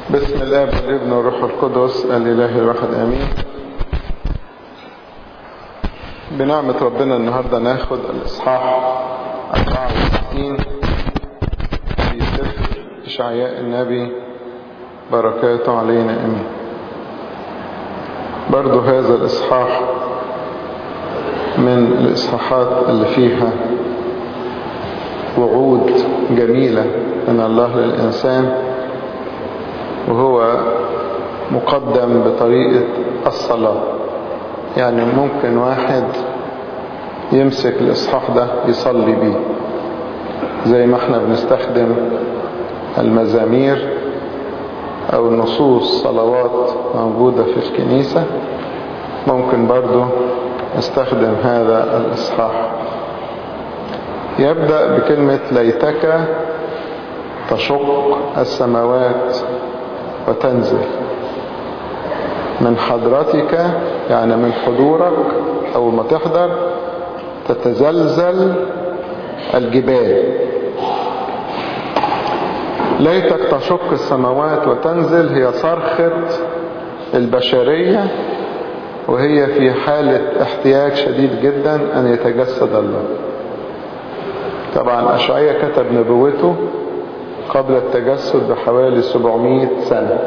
بسم الاب والابن والروح القدس الاله الواحد امين بنعمة ربنا النهاردة ناخد الاصحاح 64 في سفر اشعياء النبي بركاته علينا امين برضو هذا الاصحاح من الاصحاحات اللي فيها وعود جميلة من الله للإنسان وهو مقدم بطريقة الصلاة يعني ممكن واحد يمسك الإصحاح ده يصلي بيه زي ما احنا بنستخدم المزامير أو النصوص صلوات موجودة في الكنيسة ممكن برضو نستخدم هذا الإصحاح يبدأ بكلمة ليتك تشق السماوات وتنزل من حضرتك يعني من حضورك أول ما تحضر تتزلزل الجبال ليتك تشق السماوات وتنزل هي صرخة البشرية وهي في حالة احتياج شديد جدا أن يتجسد الله طبعا أشعية كتب نبوته قبل التجسد بحوالي 700 سنة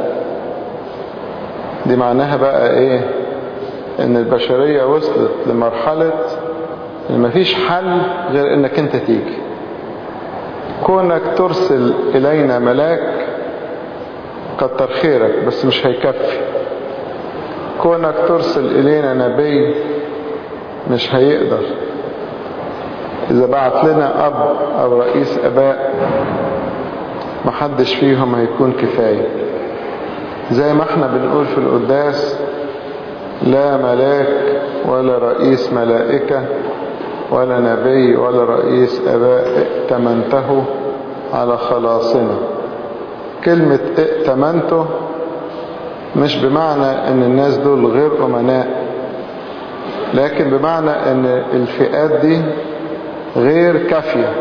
دي معناها بقى ايه ان البشرية وصلت لمرحلة ان مفيش حل غير انك انت تيجي كونك ترسل الينا ملاك كتر خيرك بس مش هيكفي كونك ترسل الينا نبي مش هيقدر اذا بعت لنا اب او رئيس اباء محدش فيهم هيكون كفاية زي ما احنا بنقول في القداس لا ملاك ولا رئيس ملائكة ولا نبي ولا رئيس أباء ائتمنته على خلاصنا كلمة ائتمنته مش بمعنى ان الناس دول غير أمناء لكن بمعنى ان الفئات دي غير كافية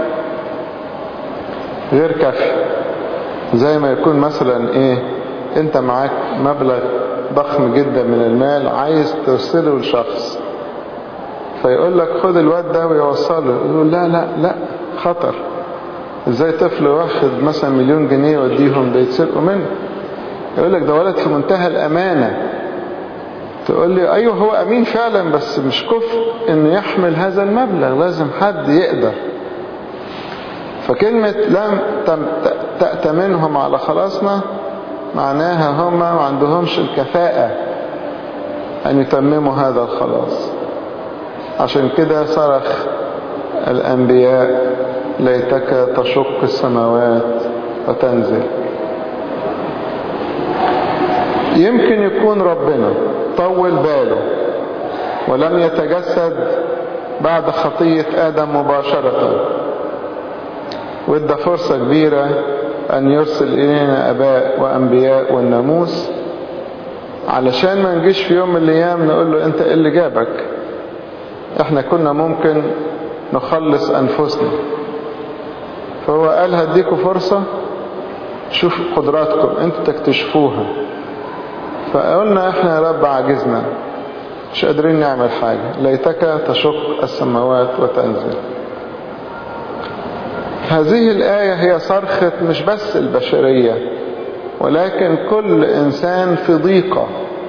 غير كافية زي ما يكون مثلا ايه انت معاك مبلغ ضخم جدا من المال عايز ترسله لشخص فيقول لك خد الواد ده ويوصله يقول لا لا لا خطر ازاي طفل واخد مثلا مليون جنيه يوديهم بيتسرقوا منه يقول لك ده ولد في منتهى الامانة تقول لي ايوه هو امين فعلا بس مش كفء انه يحمل هذا المبلغ لازم حد يقدر فكلمة لم تأتمنهم على خلاصنا معناها هم ما عندهمش الكفاءة أن يتمموا هذا الخلاص عشان كده صرخ الأنبياء ليتك تشق السماوات وتنزل يمكن يكون ربنا طول باله ولم يتجسد بعد خطية آدم مباشرة وادى فرصة كبيرة أن يرسل إلينا أباء وأنبياء والناموس علشان ما نجيش في يوم من الأيام نقول له أنت إيه اللي جابك إحنا كنا ممكن نخلص أنفسنا فهو قال هديكوا فرصة شوف قدراتكم أنتوا تكتشفوها فقلنا إحنا يا رب عجزنا مش قادرين نعمل حاجة ليتك تشق السماوات وتنزل هذه الآية هي صرخة مش بس البشرية ولكن كل إنسان في ضيقة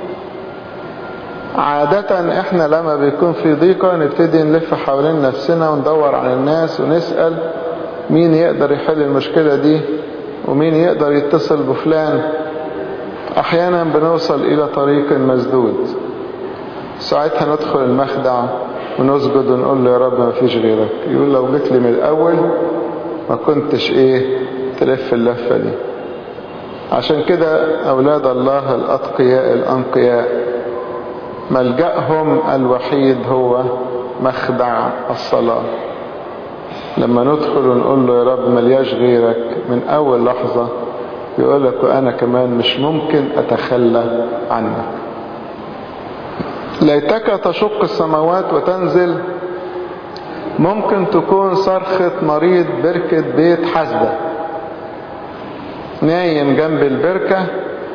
عادة احنا لما بيكون في ضيقة نبتدي نلف حوالين نفسنا وندور على الناس ونسأل مين يقدر يحل المشكلة دي ومين يقدر يتصل بفلان احيانا بنوصل الى طريق مسدود ساعتها ندخل المخدع ونسجد ونقول له يا رب ما فيش غيرك يقول لو جيت لي من الاول ما كنتش ايه تلف اللفة دي عشان كده اولاد الله الاتقياء الانقياء ملجأهم الوحيد هو مخدع الصلاة لما ندخل ونقول له يا رب ملياش غيرك من اول لحظة يقول لك وانا كمان مش ممكن اتخلى عنك ليتك تشق السماوات وتنزل ممكن تكون صرخة مريض بركة بيت حسدة نايم جنب البركة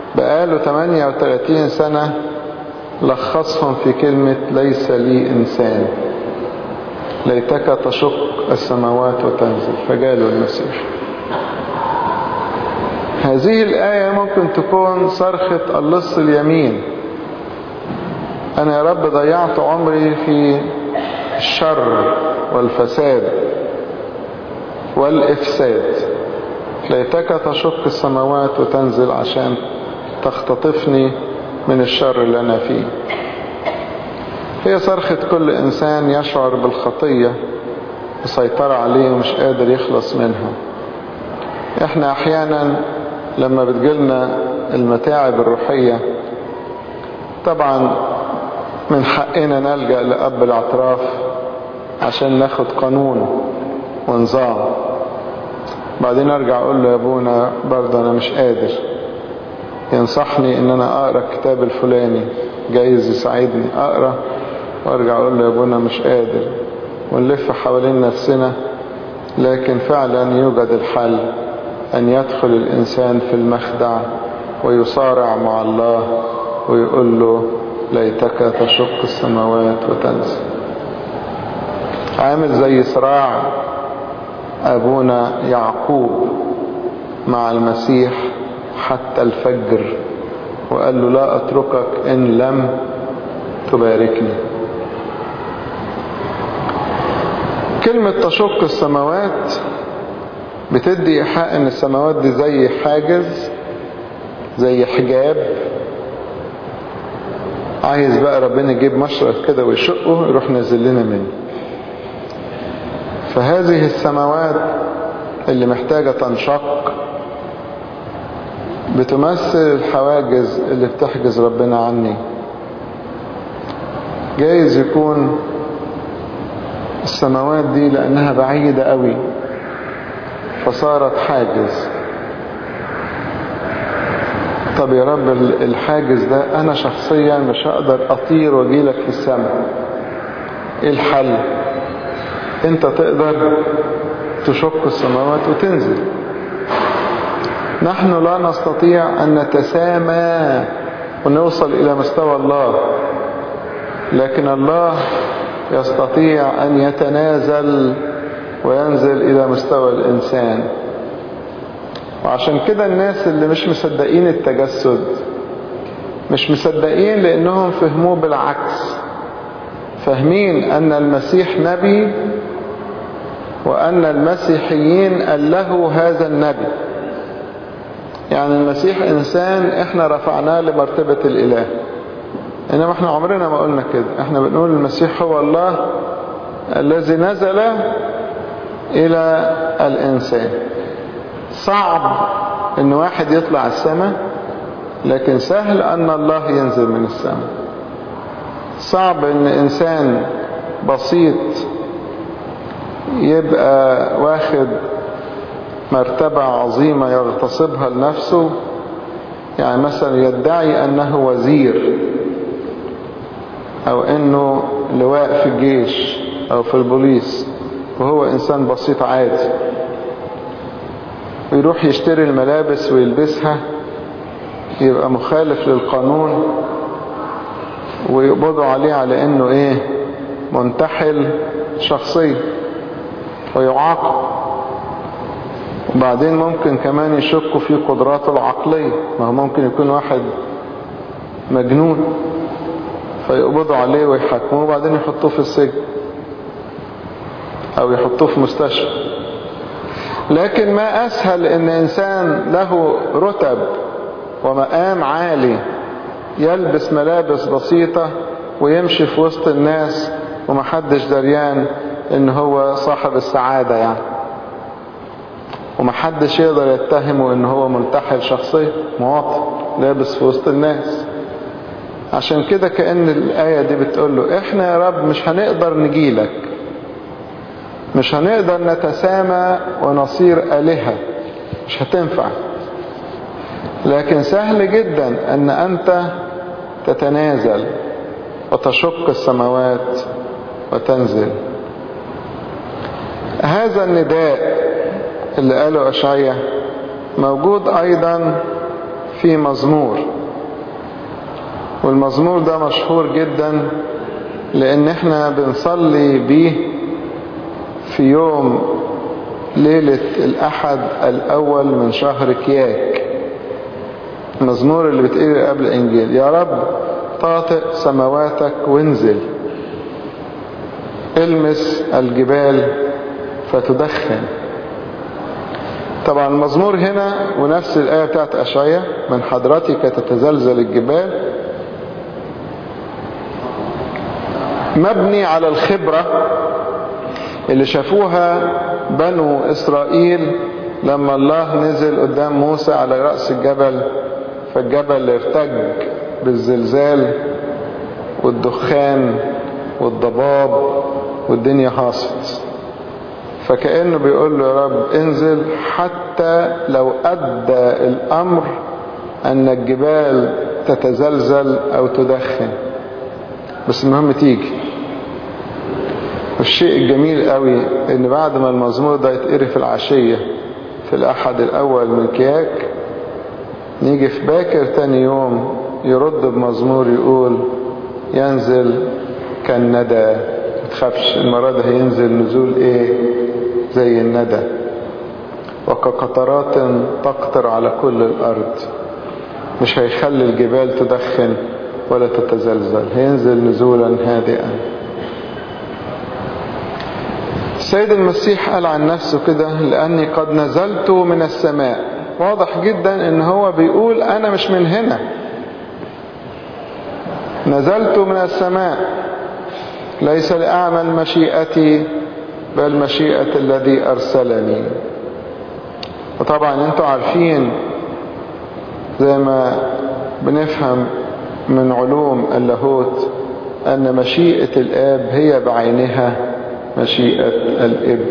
بقاله 38 سنة لخصهم في كلمة ليس لي إنسان ليتك تشق السماوات وتنزل فجاله المسيح هذه الآية ممكن تكون صرخة اللص اليمين أنا يا رب ضيعت عمري في الشر والفساد والإفساد ليتك تشق السماوات وتنزل عشان تختطفني من الشر اللي أنا فيه هي صرخة كل إنسان يشعر بالخطية مسيطرة عليه ومش قادر يخلص منها احنا احيانا لما بتجيلنا المتاعب الروحية طبعا من حقنا نلجأ لأب الاعتراف عشان ناخد قانون ونظام بعدين ارجع اقول له يا ابونا برضه انا مش قادر ينصحني ان انا اقرا الكتاب الفلاني جايز يساعدني اقرا وارجع اقول له يا ابونا مش قادر ونلف حوالين نفسنا لكن فعلا يوجد الحل ان يدخل الانسان في المخدع ويصارع مع الله ويقول له ليتك تشق السماوات وتنزل عامل زي صراع ابونا يعقوب مع المسيح حتى الفجر وقال له لا اتركك ان لم تباركني كلمة تشق السماوات بتدي إيحاء إن السماوات دي زي حاجز زي حجاب عايز بقى ربنا يجيب مشرق كده ويشقه يروح نازل لنا منه فهذه السماوات اللي محتاجة تنشق بتمثل الحواجز اللي بتحجز ربنا عني جايز يكون السماوات دي لأنها بعيدة قوي فصارت حاجز طب يا رب الحاجز ده أنا شخصيا مش هقدر أطير وأجيلك في السماء إيه الحل أنت تقدر تشق السماوات وتنزل نحن لا نستطيع أن نتسامى ونوصل إلى مستوى الله لكن الله يستطيع أن يتنازل وينزل إلى مستوى الإنسان وعشان كده الناس اللي مش مصدقين التجسد مش مصدقين لأنهم فهموه بالعكس فاهمين أن المسيح نبي وأن المسيحيين قال له هذا النبي يعني المسيح إنسان إحنا رفعناه لمرتبة الإله إنما إحنا عمرنا ما قلنا كده إحنا بنقول المسيح هو الله الذي نزل إلى الإنسان صعب إن واحد يطلع السماء لكن سهل أن الله ينزل من السماء صعب إن إنسان بسيط يبقى واخد مرتبة عظيمة يغتصبها لنفسه يعني مثلا يدعي أنه وزير أو أنه لواء في الجيش أو في البوليس وهو إنسان بسيط عادي ويروح يشتري الملابس ويلبسها يبقى مخالف للقانون ويقبضوا عليه على انه ايه منتحل شخصي ويعاقب وبعدين ممكن كمان يشكوا في قدراته العقلية ما هو ممكن يكون واحد مجنون فيقبضوا عليه ويحكموه وبعدين يحطوه في السجن او يحطوه في مستشفى لكن ما اسهل ان انسان له رتب ومقام عالي يلبس ملابس بسيطة ويمشي في وسط الناس ومحدش دريان ان هو صاحب السعادة يعني ومحدش يقدر يتهمه ان هو منتحل شخصيا مواطن لابس في وسط الناس عشان كده كأن الآية دي بتقول له احنا يا رب مش هنقدر نجيلك مش هنقدر نتسامى ونصير آلهة مش هتنفع لكن سهل جدا ان انت تتنازل وتشق السماوات وتنزل هذا النداء اللي قاله أشعية موجود أيضا في مزمور والمزمور ده مشهور جدا لان احنا بنصلي بيه في يوم ليلة الاحد الاول من شهر كياك المزمور اللي بتقري قبل الانجيل يا رب طاطئ سماواتك وانزل المس الجبال فتدخن طبعا المزمور هنا ونفس الآية بتاعت أشعية من حضرتك تتزلزل الجبال مبني على الخبرة اللي شافوها بنو إسرائيل لما الله نزل قدام موسى على رأس الجبل فالجبل ارتج بالزلزال والدخان والضباب والدنيا هاصت فكأنه بيقول له يا رب انزل حتى لو أدى الأمر أن الجبال تتزلزل أو تدخن بس المهم تيجي والشيء الجميل قوي ان بعد ما المزمور ده يتقري في العشية في الأحد الأول من كياك نيجي في باكر تاني يوم يرد بمزمور يقول ينزل كالندى متخافش المرة ده هينزل نزول ايه زي الندى وكقطرات تقطر على كل الأرض مش هيخلي الجبال تدخن ولا تتزلزل هينزل نزولا هادئا السيد المسيح قال عن نفسه كده لأني قد نزلت من السماء واضح جدا ان هو بيقول انا مش من هنا نزلت من السماء ليس لأعمل مشيئتي بل مشيئة الذي أرسلني وطبعا انتوا عارفين زي ما بنفهم من علوم اللاهوت أن مشيئة الآب هي بعينها مشيئة الابن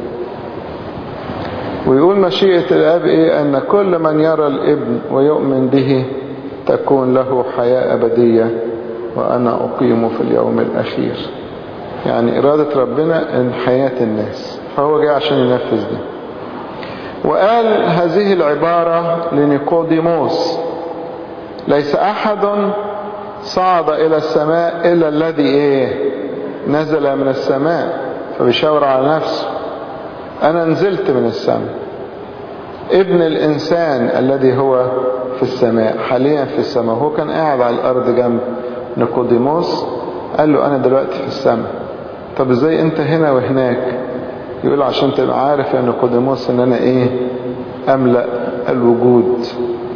ويقول مشيئة الآب إيه أن كل من يرى الابن ويؤمن به تكون له حياة أبدية وأنا أقيم في اليوم الأخير يعني إرادة ربنا أن حياة الناس فهو جاي عشان ينفذ دي وقال هذه العبارة لنيقوديموس ليس أحد صعد إلى السماء إلا الذي إيه نزل من السماء فبيشاور على نفسه أنا نزلت من السماء ابن الإنسان الذي هو في السماء حاليا في السماء هو كان قاعد على الأرض جنب نيقوديموس قال له أنا دلوقتي في السماء طب ازاي انت هنا وهناك يقول عشان تبقى عارف يا نيقوديموس ان انا ايه املأ الوجود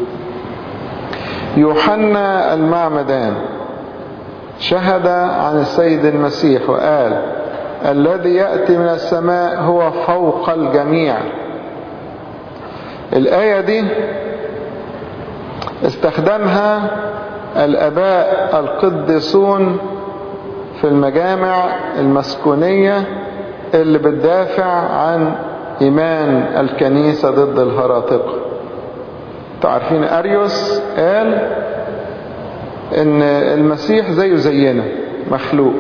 يوحنا المعمدان شهد عن السيد المسيح وقال الذي يأتي من السماء هو فوق الجميع الآية دي استخدمها الأباء القديسون في المجامع المسكونية اللي بتدافع عن إيمان الكنيسة ضد الهراطقة تعرفين أريوس قال إن المسيح زيه زينا مخلوق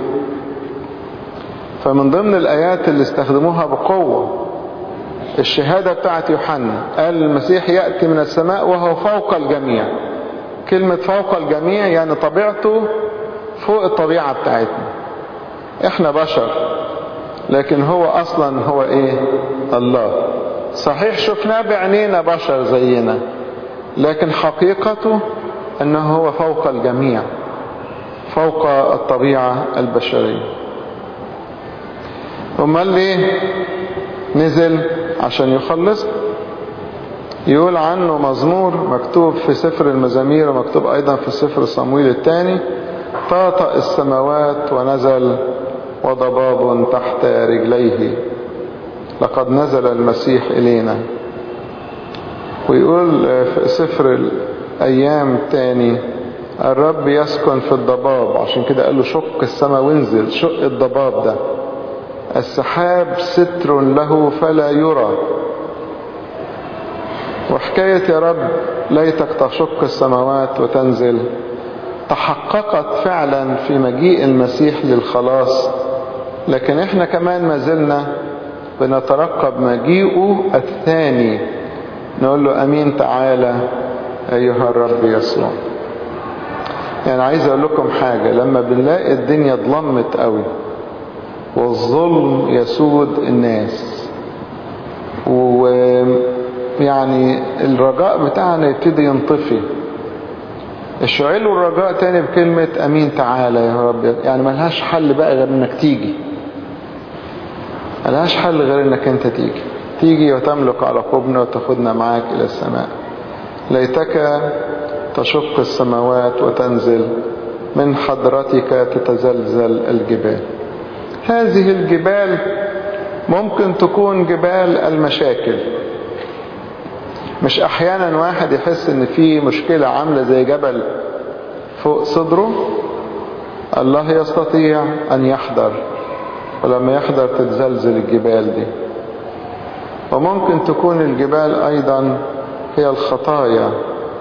فمن ضمن الآيات اللي استخدموها بقوة الشهادة بتاعت يوحنا قال المسيح يأتي من السماء وهو فوق الجميع كلمة فوق الجميع يعني طبيعته فوق الطبيعة بتاعتنا احنا بشر لكن هو اصلا هو ايه الله صحيح شفناه بعينينا بشر زينا لكن حقيقته انه هو فوق الجميع فوق الطبيعة البشرية امال ليه نزل عشان يخلص يقول عنه مزمور مكتوب في سفر المزامير ومكتوب ايضا في سفر صمويل الثاني طاطأ السماوات ونزل وضباب تحت رجليه لقد نزل المسيح إلينا ويقول في سفر الأيام الثاني الرب يسكن في الضباب عشان كده قال له شق السماء وانزل شق الضباب ده السحاب ستر له فلا يرى وحكاية يا رب ليتك تشق السماوات وتنزل تحققت فعلا في مجيء المسيح للخلاص لكن احنا كمان ما زلنا بنترقب مجيئه الثاني نقول له امين تعالى أيها الرب يسوع يعني عايز أقول لكم حاجة لما بنلاقي الدنيا ظلمت قوي والظلم يسود الناس ويعني الرجاء بتاعنا يبتدي ينطفي اشعلوا الرجاء تاني بكلمة امين تعالى يا رب يعني ملهاش حل بقى غير انك تيجي ملهاش حل غير انك انت تيجي تيجي وتملك على قبنا وتاخدنا معاك الى السماء ليتك تشق السماوات وتنزل من حضرتك تتزلزل الجبال هذه الجبال ممكن تكون جبال المشاكل مش احيانا واحد يحس ان في مشكلة عاملة زي جبل فوق صدره الله يستطيع ان يحضر ولما يحضر تتزلزل الجبال دي وممكن تكون الجبال ايضا هي الخطايا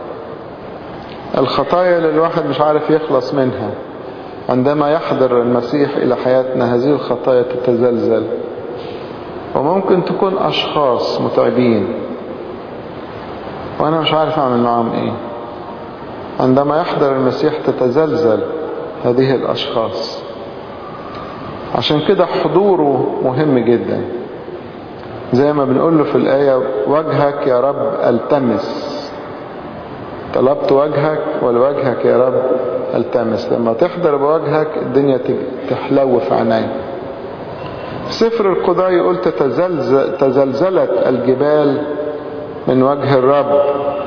الخطايا اللي الواحد مش عارف يخلص منها عندما يحضر المسيح الى حياتنا هذه الخطايا تتزلزل وممكن تكون اشخاص متعبين وانا مش عارف اعمل معاهم ايه عندما يحضر المسيح تتزلزل هذه الاشخاص عشان كده حضوره مهم جدا زي ما بنقول له في الآية وجهك يا رب التمس طلبت وجهك ولوجهك يا رب التمس لما تحضر بوجهك الدنيا تحلو في عينيك سفر القضاء يقول تتزلزل تزلزلت الجبال من وجه الرب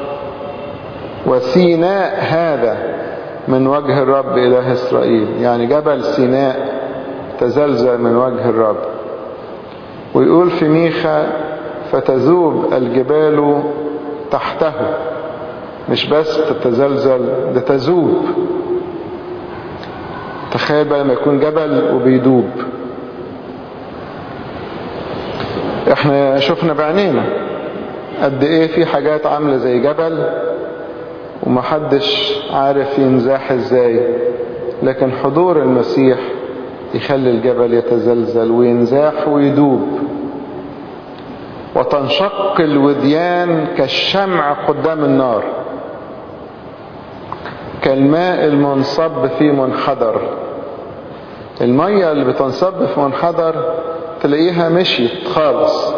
وسيناء هذا من وجه الرب إله إسرائيل يعني جبل سيناء تزلزل من وجه الرب ويقول في ميخا فتذوب الجبال تحته مش بس تتزلزل ده تذوب تخيل بقى لما يكون جبل وبيدوب احنا شفنا بعينينا قد ايه في حاجات عاملة زي جبل ومحدش عارف ينزاح ازاي لكن حضور المسيح يخلي الجبل يتزلزل وينزاح ويدوب وتنشق الوديان كالشمع قدام النار كالماء المنصب في منحدر المية اللي بتنصب في منحدر تلاقيها مشيت خالص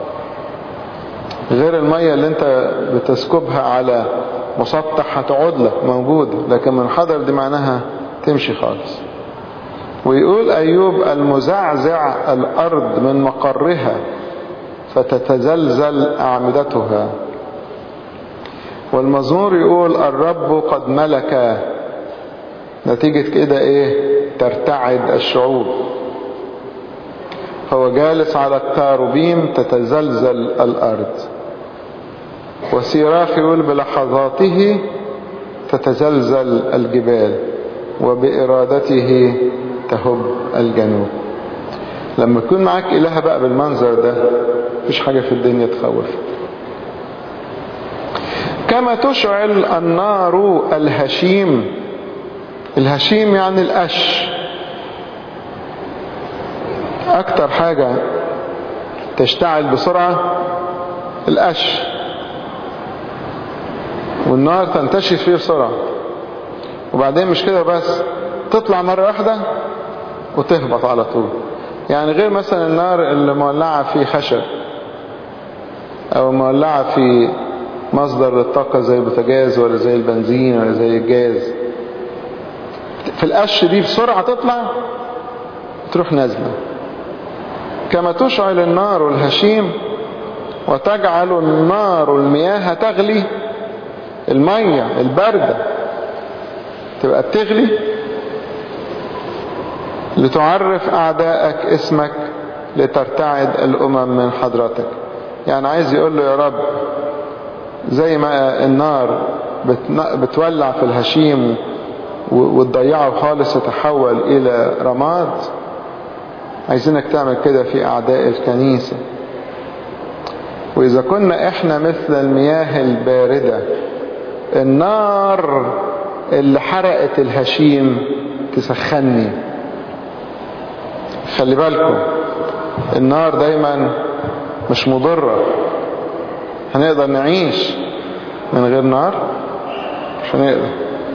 غير المية اللي انت بتسكبها على مسطح هتقعد لك موجودة لكن منحدر دي معناها تمشي خالص ويقول أيوب المزعزع الأرض من مقرها فتتزلزل أعمدتها والمزمور يقول الرب قد ملك نتيجة كده ايه ترتعد الشعوب هو جالس على الكاروبيم تتزلزل الأرض وسيراخ يقول بلحظاته تتزلزل الجبال وبإرادته تهب الجنوب لما يكون معاك إله بقى بالمنظر ده مفيش حاجة في الدنيا تخوف كما تشعل النار الهشيم الهشيم يعني القش اكتر حاجة تشتعل بسرعة القش والنار تنتشر فيه بسرعة وبعدين مش كده بس تطلع مرة واحدة وتهبط على طول يعني غير مثلا النار اللي مولعة في خشب او مولعة في مصدر للطاقة زي البوتاجاز ولا زي البنزين ولا زي الجاز في القش دي بسرعة تطلع تروح نازلة كما تشعل النار الهشيم وتجعل النار المياه تغلي المية الباردة تبقى بتغلي لتعرف أعدائك اسمك لترتعد الأمم من حضرتك يعني عايز يقول له يا رب زي ما النار بتولع في الهشيم وتضيعه خالص يتحول إلى رماد عايزينك تعمل كده في أعداء الكنيسة وإذا كنا إحنا مثل المياه الباردة النار اللي حرقت الهشيم تسخني خلي بالكم النار دايما مش مضرة هنقدر نعيش من غير نار مش هنقدر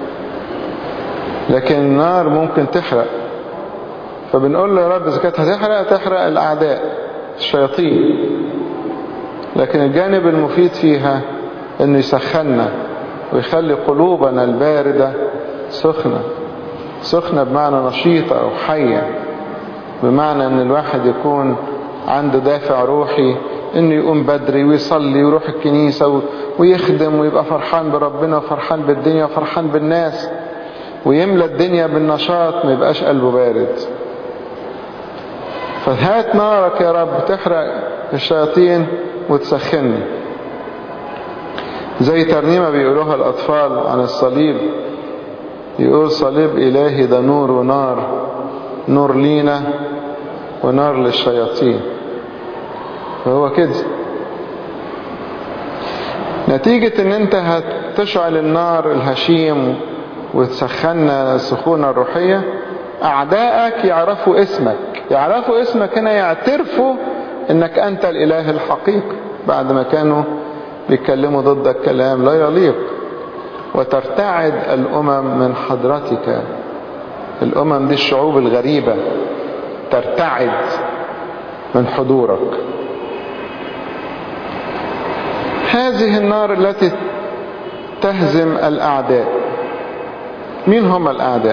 لكن النار ممكن تحرق فبنقول له يا رب إذا كانت هتحرق تحرق الأعداء الشياطين لكن الجانب المفيد فيها انه يسخننا ويخلي قلوبنا الباردة سخنة سخنة بمعنى نشيطة أو حية بمعنى ان الواحد يكون عنده دافع روحي انه يقوم بدري ويصلي ويروح الكنيسة ويخدم ويبقى فرحان بربنا وفرحان بالدنيا وفرحان بالناس ويملى الدنيا بالنشاط ما يبقاش قلبه بارد فهات نارك يا رب تحرق الشياطين وتسخني زي ترنيمة بيقولوها الأطفال عن الصليب يقول صليب إلهي ده نور ونار نور لينا ونار للشياطين فهو كده نتيجة ان انت هتشعل النار الهشيم وتسخننا السخونة الروحية اعدائك يعرفوا اسمك يعرفوا اسمك هنا يعترفوا انك انت الاله الحقيقي بعد ما كانوا بيتكلموا ضدك كلام لا يليق وترتعد الامم من حضرتك الامم دي الشعوب الغريبة ترتعد من حضورك هذه النار التي تهزم الأعداء مين هم الأعداء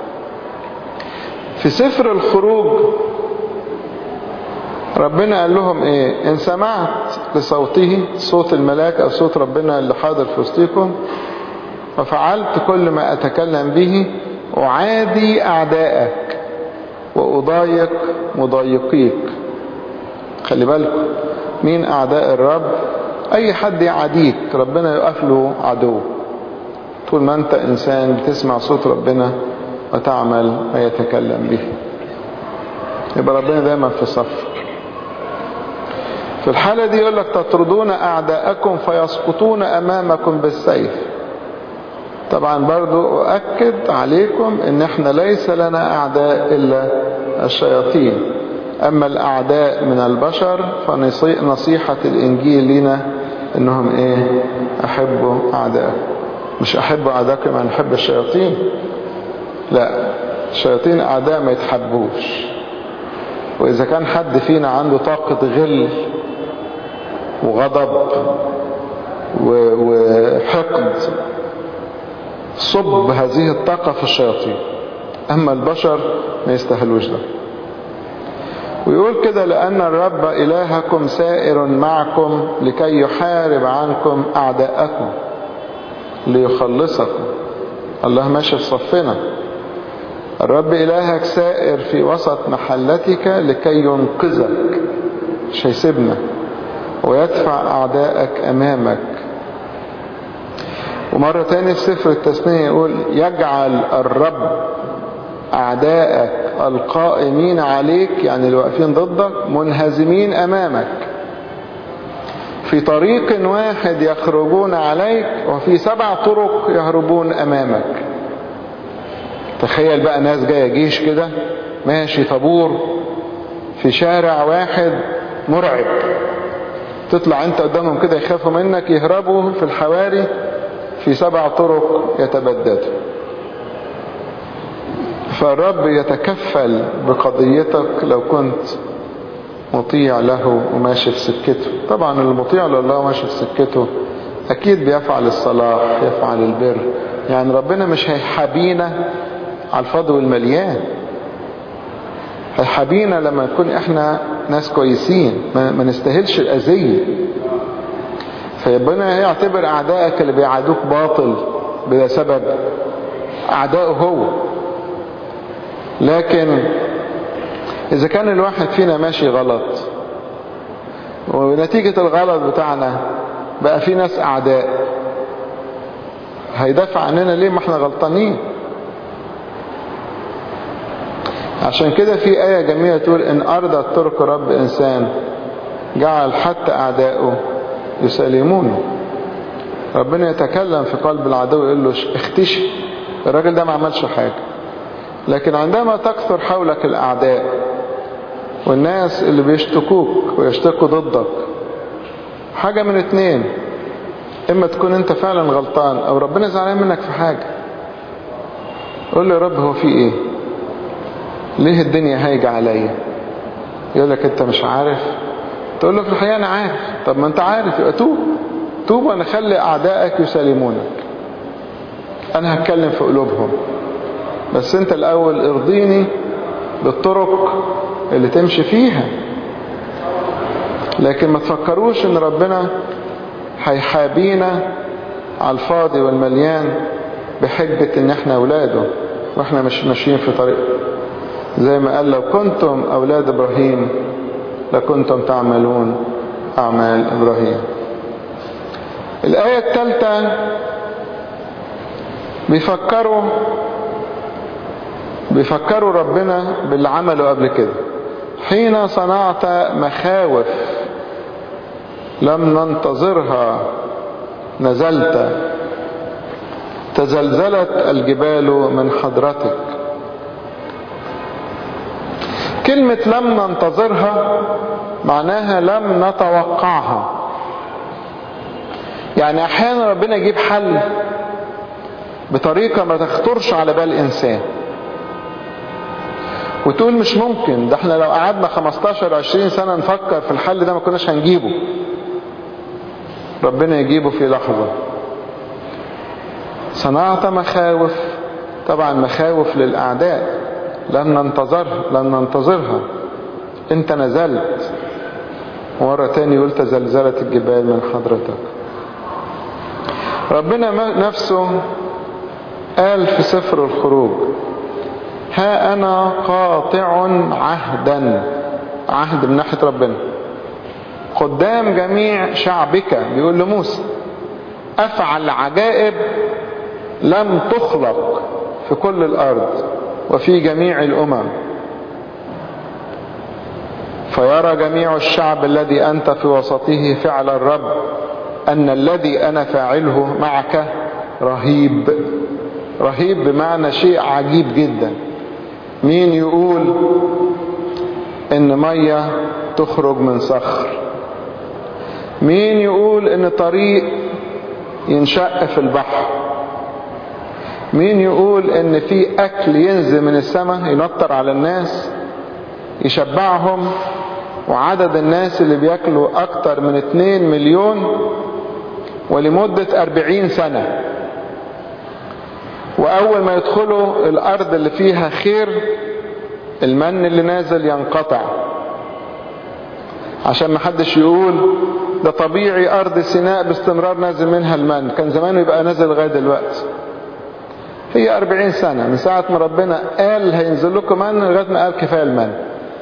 في سفر الخروج ربنا قال لهم ايه ان سمعت لصوته صوت الملاك او صوت ربنا اللي حاضر في وسطكم وفعلت كل ما اتكلم به اعادي اعدائك واضايق مضايقيك خلي بالكم مين اعداء الرب اي حد يعاديك ربنا يقف له عدو طول ما انت انسان بتسمع صوت ربنا وتعمل ما يتكلم به يبقى ربنا دايما في صف في الحالة دي يقول لك تطردون أعداءكم فيسقطون أمامكم بالسيف طبعا برضو أؤكد عليكم ان احنا ليس لنا أعداء إلا الشياطين أما الأعداء من البشر فنصيحة الإنجيل لنا إنهم إيه أحبوا أعداءكم مش أحبوا أعداءكم يعني نحب الشياطين لا الشياطين أعداء ما يتحبوش وإذا كان حد فينا عنده طاقة غل وغضب وحقد صب هذه الطاقة في الشياطين أما البشر ما يستهلوش ده ويقول كده لأن الرب إلهكم سائر معكم لكي يحارب عنكم أعداءكم ليخلصكم الله ماشي في صفنا الرب إلهك سائر في وسط محلتك لكي ينقذك مش هيسيبنا ويدفع أعدائك أمامك ومرة تاني في سفر التثنية يقول يجعل الرب أعدائك القائمين عليك يعني اللي واقفين ضدك منهزمين أمامك في طريق واحد يخرجون عليك وفي سبع طرق يهربون أمامك تخيل بقى ناس جاية جيش كده ماشي طابور في شارع واحد مرعب تطلع انت قدامهم كده يخافوا منك يهربوا في الحواري في سبع طرق يتبددوا فالرب يتكفل بقضيتك لو كنت مطيع له وماشي في سكته طبعا المطيع لله وماشي في سكته اكيد بيفعل الصلاح يفعل البر يعني ربنا مش هيحابينا على الفاضي والمليان هيحابينا لما نكون احنا ناس كويسين ما, ما نستاهلش الاذيه فربنا يعتبر اعدائك اللي بيعادوك باطل بسبب اعدائه هو لكن اذا كان الواحد فينا ماشي غلط ونتيجة الغلط بتاعنا بقى في ناس اعداء هيدافع عننا ليه ما احنا غلطانين عشان كده في آية جميلة تقول إن أرضت ترك رب إنسان جعل حتى أعدائه يسلمونه ربنا يتكلم في قلب العدو يقول له اختشي الراجل ده ما عملش حاجة لكن عندما تكثر حولك الأعداء والناس اللي بيشتكوك ويشتكوا ضدك حاجة من اتنين اما تكون انت فعلا غلطان او ربنا زعلان منك في حاجة قول له يا رب هو في ايه ليه الدنيا هايجة عليا يقول لك انت مش عارف تقول له في الحقيقة انا عارف طب ما انت عارف يبقى توب توب وانا خلي اعدائك يسالمونك انا هتكلم في قلوبهم بس انت الاول ارضيني بالطرق اللي تمشي فيها لكن ما تفكروش ان ربنا هيحابينا على الفاضي والمليان بحجة ان احنا اولاده واحنا مش ماشيين في طريق زي ما قال لو كنتم اولاد ابراهيم لكنتم تعملون اعمال ابراهيم الايه الثالثه بيفكروا بيفكروا ربنا باللي عمله قبل كده حين صنعت مخاوف لم ننتظرها نزلت تزلزلت الجبال من حضرتك كلمة لم ننتظرها معناها لم نتوقعها يعني احيانا ربنا يجيب حل بطريقة ما تخطرش على بال انسان وتقول مش ممكن ده احنا لو قعدنا 15 20 سنة نفكر في الحل ده ما كناش هنجيبه ربنا يجيبه في لحظة صنعت مخاوف طبعا مخاوف للأعداء لم ننتظر لم ننتظرها انت نزلت مرة تاني قلت زلزلت الجبال من حضرتك ربنا نفسه قال في سفر الخروج ها أنا قاطع عهدا عهد من ناحية ربنا قدام جميع شعبك بيقول لموسى أفعل عجائب لم تخلق في كل الأرض وفي جميع الأمم فيرى جميع الشعب الذي أنت في وسطه فعل الرب أن الذي أنا فاعله معك رهيب رهيب بمعنى شيء عجيب جدا مين يقول ان مية تخرج من صخر مين يقول ان طريق ينشق في البحر مين يقول ان في اكل ينزل من السماء ينطر على الناس يشبعهم وعدد الناس اللي بياكلوا اكتر من 2 مليون ولمدة 40 سنة واول ما يدخلوا الارض اللي فيها خير المن اللي نازل ينقطع عشان ما حدش يقول ده طبيعي ارض سيناء باستمرار نازل منها المن كان زمانه يبقى نازل لغايه دلوقتي هي أربعين سنة من ساعة ما ربنا قال هينزل لكم من لغاية ما قال كفاية المن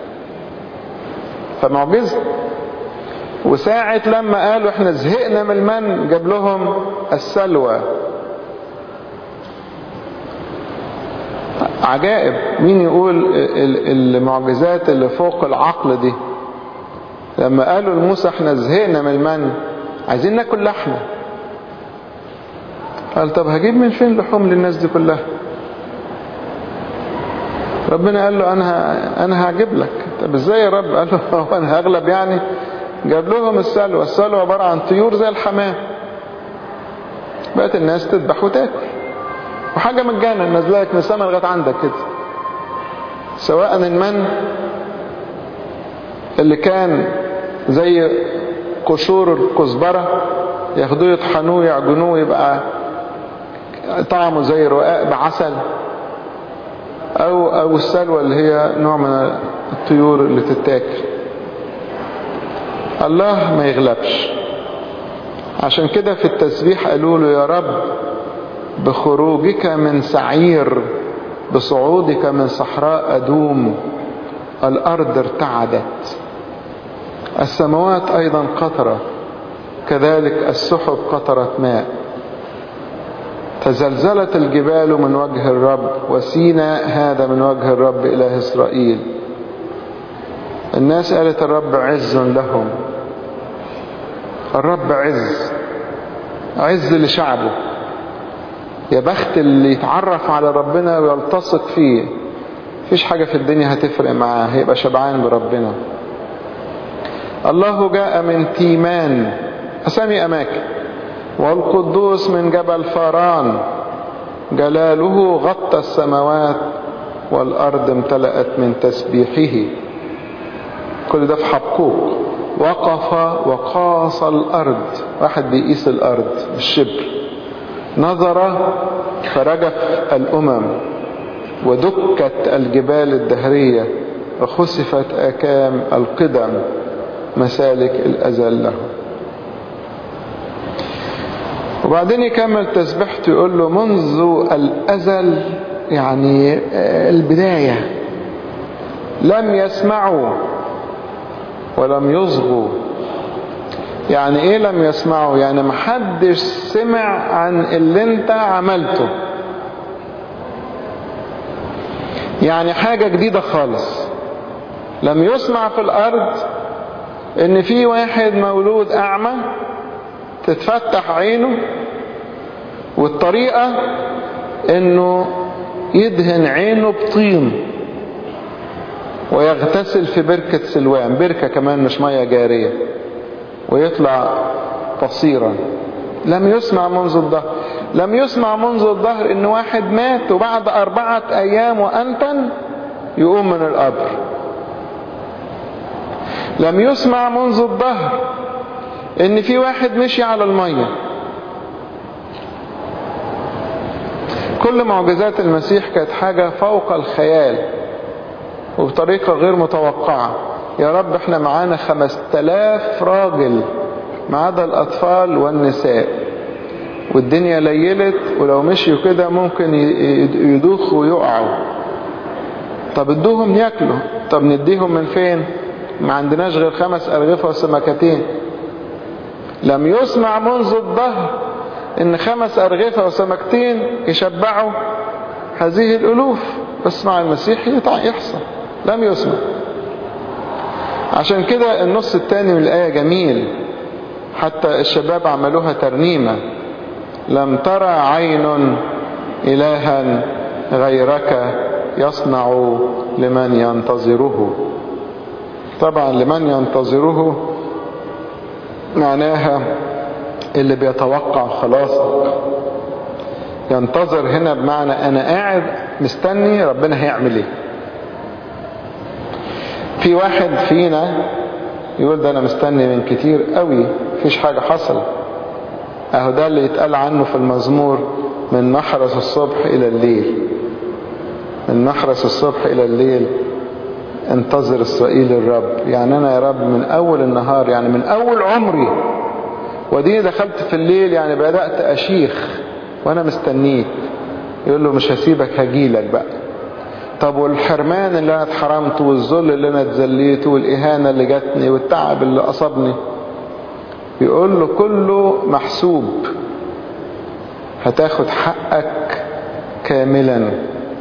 فمعجزة وساعة لما قالوا احنا زهقنا من المن جاب لهم السلوى عجائب مين يقول المعجزات اللي فوق العقل دي لما قالوا لموسى احنا زهقنا من المن عايزين ناكل لحمه قال طب هجيب من فين لحوم للناس دي كلها ربنا قال له انا انا هجيب لك طب ازاي يا رب قال له هو انا هغلب يعني جاب لهم السلوى السلوى عباره عن طيور زي الحمام بقت الناس تذبح وتاكل وحاجه مجانا نازله لك من السماء لغايه عندك كده سواء المن اللي كان زي قشور الكزبره ياخدوه يطحنوه يعجنوه يبقى طعمه زي رقاق بعسل او او السلوى اللي هي نوع من الطيور اللي تتاكل الله ما يغلبش عشان كده في التسبيح قالوا له يا رب بخروجك من سعير بصعودك من صحراء أدوم الأرض ارتعدت السماوات أيضا قطرة كذلك السحب قطرت ماء تزلزلت الجبال من وجه الرب وسينا هذا من وجه الرب إله إسرائيل الناس قالت الرب عز لهم الرب عز عز لشعبه يا بخت اللي يتعرف على ربنا ويلتصق فيه مفيش حاجة في الدنيا هتفرق معاه هيبقى شبعان بربنا الله جاء من تيمان أسامي أماكن والقدوس من جبل فاران جلاله غطى السماوات والأرض امتلأت من تسبيحه كل ده في حبقوق وقف وقاس الأرض واحد بيقيس الأرض بالشبر نظر فرجف الأمم ودكت الجبال الدهرية وخسفت آكام القدم مسالك الأزل له وبعدين يكمل تسبيحته يقول له منذ الأزل يعني البداية لم يسمعوا ولم يصغوا يعني ايه لم يسمعوا يعني محدش سمع عن اللي انت عملته يعني حاجة جديدة خالص لم يسمع في الارض ان في واحد مولود اعمى تتفتح عينه والطريقة انه يدهن عينه بطين ويغتسل في بركة سلوان بركة كمان مش مية جارية ويطلع قصيرا لم يسمع منذ الظهر لم يسمع منذ الظهر ان واحد مات وبعد اربعة ايام وانتن يقوم من القبر لم يسمع منذ الظهر ان في واحد مشي على المية كل معجزات المسيح كانت حاجة فوق الخيال وبطريقة غير متوقعة يا رب احنا معانا خمس تلاف راجل ما عدا الأطفال والنساء والدنيا ليلت ولو مشيوا كده ممكن يدوخوا ويقعوا طب ادوهم ياكلوا طب نديهم من فين ما عندناش غير خمس أرغفة وسمكتين لم يسمع منذ الظهر ان خمس أرغفة وسمكتين يشبعوا هذه الألوف بس مع المسيح يحصل لم يسمع عشان كده النص الثاني من الآية جميل حتى الشباب عملوها ترنيمة لم ترى عين إلها غيرك يصنع لمن ينتظره طبعا لمن ينتظره معناها اللي بيتوقع خلاصك ينتظر هنا بمعنى انا قاعد مستني ربنا هيعمل ايه في واحد فينا يقول ده انا مستني من كتير قوي مفيش حاجة حصل اهو ده اللي يتقال عنه في المزمور من محرس الصبح الى الليل من محرس الصبح الى الليل انتظر اسرائيل الرب يعني انا يا رب من اول النهار يعني من اول عمري ودي دخلت في الليل يعني بدأت اشيخ وانا مستنيك يقول له مش هسيبك هجيلك بقى طب والحرمان اللي انا اتحرمته والذل اللي انا اتذليته والاهانة اللي جاتني والتعب اللي اصابني يقول له كله محسوب هتاخد حقك كاملا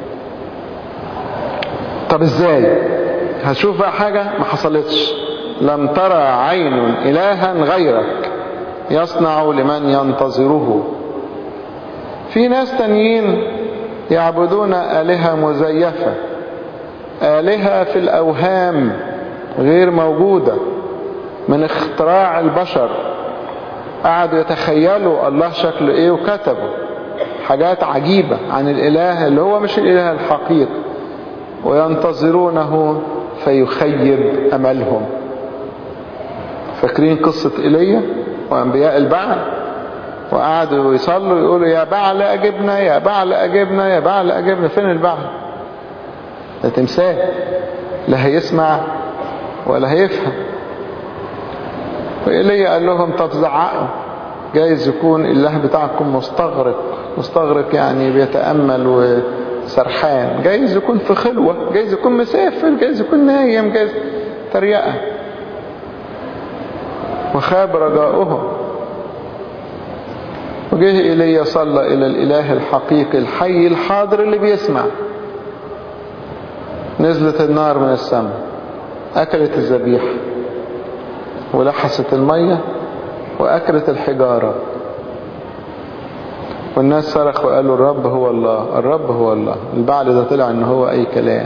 طب ازاي هتشوف بقى حاجة ما حصلتش لم ترى عين إلها غيرك يصنع لمن ينتظره في ناس تانيين يعبدون آلهة مزيفة آلهة في الأوهام غير موجودة من اختراع البشر قعدوا يتخيلوا الله شكله ايه وكتبوا حاجات عجيبة عن الإله اللي هو مش الإله الحقيقي وينتظرونه فيخيب أملهم فاكرين قصة إيليا وأنبياء البعل وقعدوا يصلوا يقولوا يا بعل أجبنا يا بعل أجبنا يا بعل أجبنا فين البعل ده تمثال لا هيسمع ولا هيفهم وإيليا قال لهم طب زعقوا جايز يكون الله بتاعكم مستغرق مستغرق يعني بيتأمل وسرحان جايز يكون في خلوة جايز يكون مسافر جايز يكون نايم جايز تريقة وخاب رجاؤهم وجه إلي صلى إلى الإله الحقيقي الحي الحاضر اللي بيسمع نزلت النار من السماء أكلت الذبيحة ولحست المية وأكلت الحجارة والناس صرخوا وقالوا الرب هو الله الرب هو الله البعل ده طلع ان هو اي كلام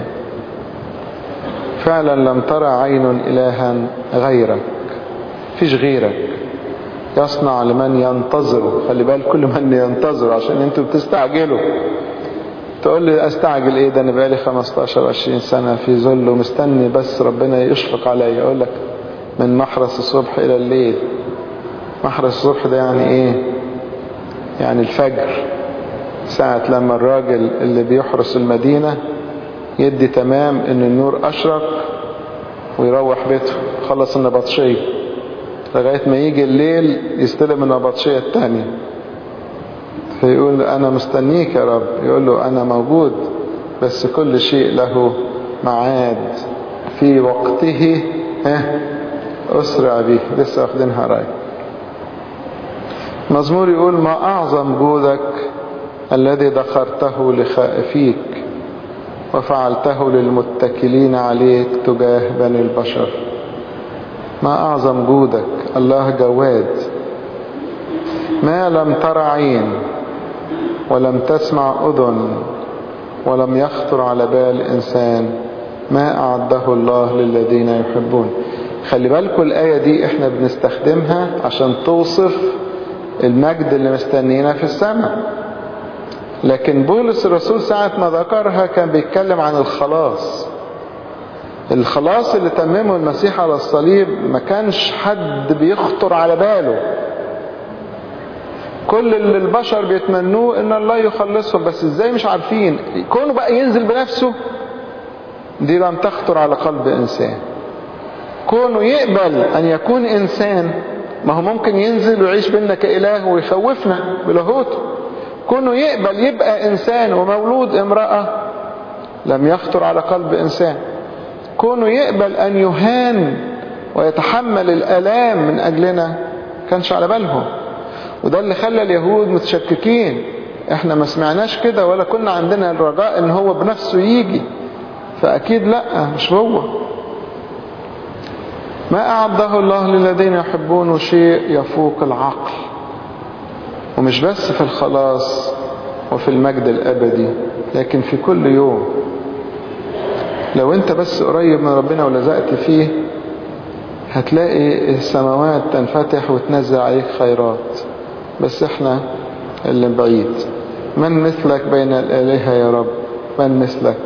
فعلا لم ترى عين الها غيرك فيش غيرك يصنع لمن ينتظره خلي بالك كل من ينتظر عشان انتوا بتستعجلوا تقول لي استعجل ايه ده انا بقالي 15 20 سنة في ذل ومستني بس ربنا يشفق عليا اقول لك من محرس الصبح الى الليل محرس الصبح ده يعني ايه يعني الفجر ساعة لما الراجل اللي بيحرس المدينة يدي تمام ان النور اشرق ويروح بيته خلص النبطشية لغاية ما يجي الليل يستلم النبطشية التانية فيقول انا مستنيك يا رب يقول له انا موجود بس كل شيء له معاد في وقته ها اسرع به لسه واخدينها راي مزمور يقول ما اعظم جودك الذي ذكرته لخائفيك وفعلته للمتكلين عليك تجاه بني البشر ما أعظم جودك الله جواد ما لم تر عين ولم تسمع أذن ولم يخطر على بال إنسان ما أعده الله للذين يحبون خلي بالكم الآية دي احنا بنستخدمها عشان توصف المجد اللي مستنينا في السماء لكن بولس الرسول ساعة ما ذكرها كان بيتكلم عن الخلاص الخلاص اللي تممه المسيح على الصليب ما كانش حد بيخطر على باله كل اللي البشر بيتمنوه ان الله يخلصهم بس ازاي مش عارفين كونه بقى ينزل بنفسه دي لم تخطر على قلب انسان كونه يقبل ان يكون انسان ما هو ممكن ينزل ويعيش بينا كإله ويخوفنا بلاهوته كونه يقبل يبقى إنسان ومولود امرأة لم يخطر على قلب إنسان كونه يقبل أن يهان ويتحمل الألام من أجلنا كانش على بالهم وده اللي خلى اليهود متشككين احنا ما سمعناش كده ولا كنا عندنا الرجاء ان هو بنفسه يجي فأكيد لا مش هو ما أعده الله للذين يحبونه شيء يفوق العقل ومش بس في الخلاص وفي المجد الأبدي لكن في كل يوم لو انت بس قريب من ربنا ولزقت فيه هتلاقي السماوات تنفتح وتنزل عليك خيرات بس احنا اللي بعيد من مثلك بين الآلهة يا رب من مثلك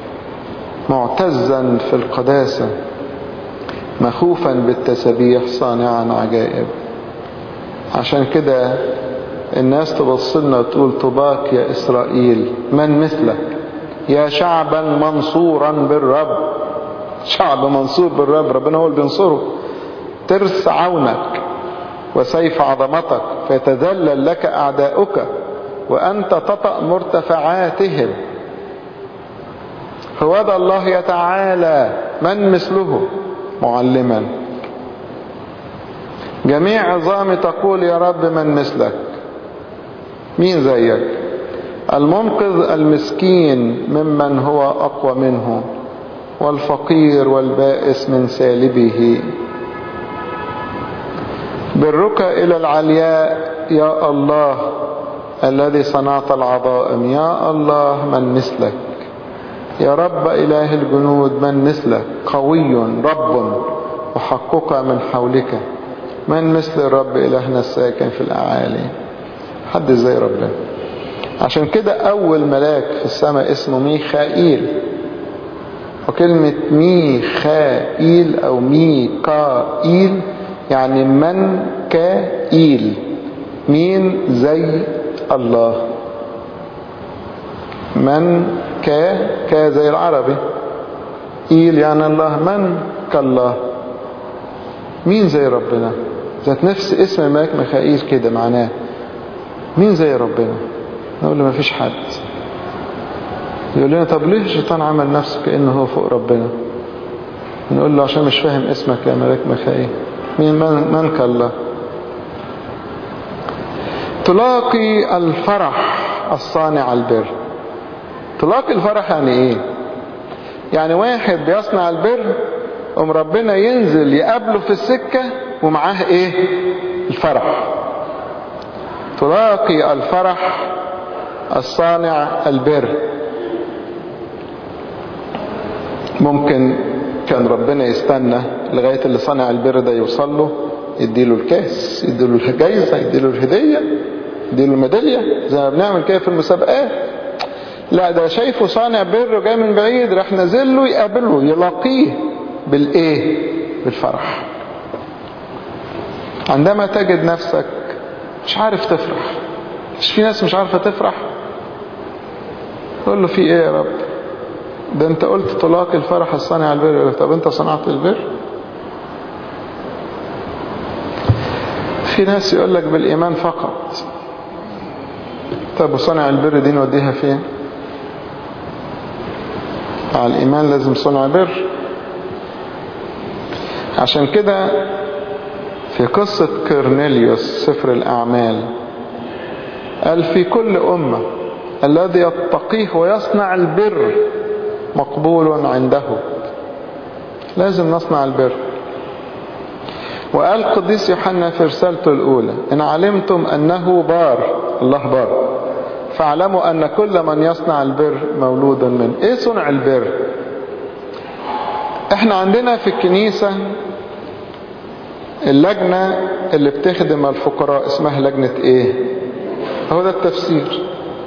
معتزا في القداسة مخوفا بالتسبيح صانعا عجائب عشان كده الناس تبص لنا وتقول طباك يا إسرائيل من مثلك يا شعبا منصورا بالرب شعب منصور بالرب ربنا هو اللي بينصره ترس عونك وسيف عظمتك فيتذلل لك أعداؤك وأنت تطأ مرتفعاتهم هو ذا الله يتعالى من مثله معلما جميع عظام تقول يا رب من مثلك مين زيك المنقذ المسكين ممن هو أقوى منه والفقير والبائس من سالبه برك إلى العلياء يا الله الذي صنعت العظائم يا الله من مثلك يا رب إله الجنود من مثلك قوي رب وحقك من حولك من مثل الرب إلهنا الساكن في الأعالي حد زي ربنا عشان كده أول ملاك في السماء اسمه ميخائيل وكلمة ميخائيل أو ميكائيل يعني من كائيل مين زي الله من ك ك زي العربي إيل يعني الله من كالله مين زي ربنا ذات نفس اسم الملك ميخائيل كده معناه مين زي ربنا نقول له ما فيش حد يقول لنا طب ليه الشيطان عمل نفسه كأنه هو فوق ربنا نقول له عشان مش فاهم اسمك يا ملاك ميخائيل مين من, من كالله تلاقي الفرح الصانع البر تلاقي الفرح يعني ايه يعني واحد بيصنع البر قوم ربنا ينزل يقابله في السكة ومعاه ايه الفرح تلاقي الفرح الصانع البر ممكن كان ربنا يستنى لغاية اللي صنع البر ده يوصل له يديله الكاس يديله الجايزة يديله الهدية يديله الميدالية زي ما بنعمل كده في المسابقات لا ده شايفه صانع بر وجاي من بعيد راح نازل له يقابله يلاقيه بالايه بالفرح عندما تجد نفسك مش عارف تفرح مش في ناس مش عارفة تفرح تقول له في ايه يا رب ده انت قلت تلاقي الفرح الصانع البر طب انت صنعت البر في ناس يقول لك بالايمان فقط طب وصنع البر دي نوديها فين على الايمان لازم صنع بر عشان كده في قصة كرنيليوس سفر الأعمال قال في كل أمة الذي يتقيه ويصنع البر مقبول عنده لازم نصنع البر وقال قديس يوحنا في رسالته الأولى إن علمتم أنه بار الله بار فاعلموا أن كل من يصنع البر مولود منه إيه صنع البر احنا عندنا في الكنيسة اللجنة اللي بتخدم الفقراء اسمها لجنة ايه هو ده التفسير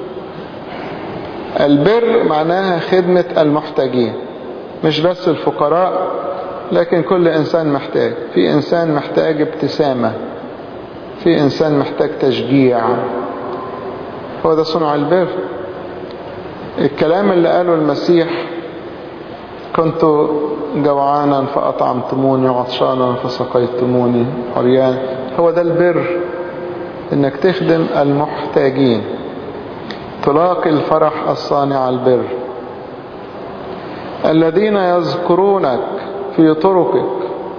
البر معناها خدمة المحتاجين مش بس الفقراء لكن كل انسان محتاج في انسان محتاج ابتسامة في انسان محتاج تشجيع هو ده صنع البر الكلام اللي قاله المسيح كنت جوعانا فأطعمتموني وعطشانا فسقيتموني عريان هو ده البر انك تخدم المحتاجين تلاقي الفرح الصانع البر الذين يذكرونك في طرقك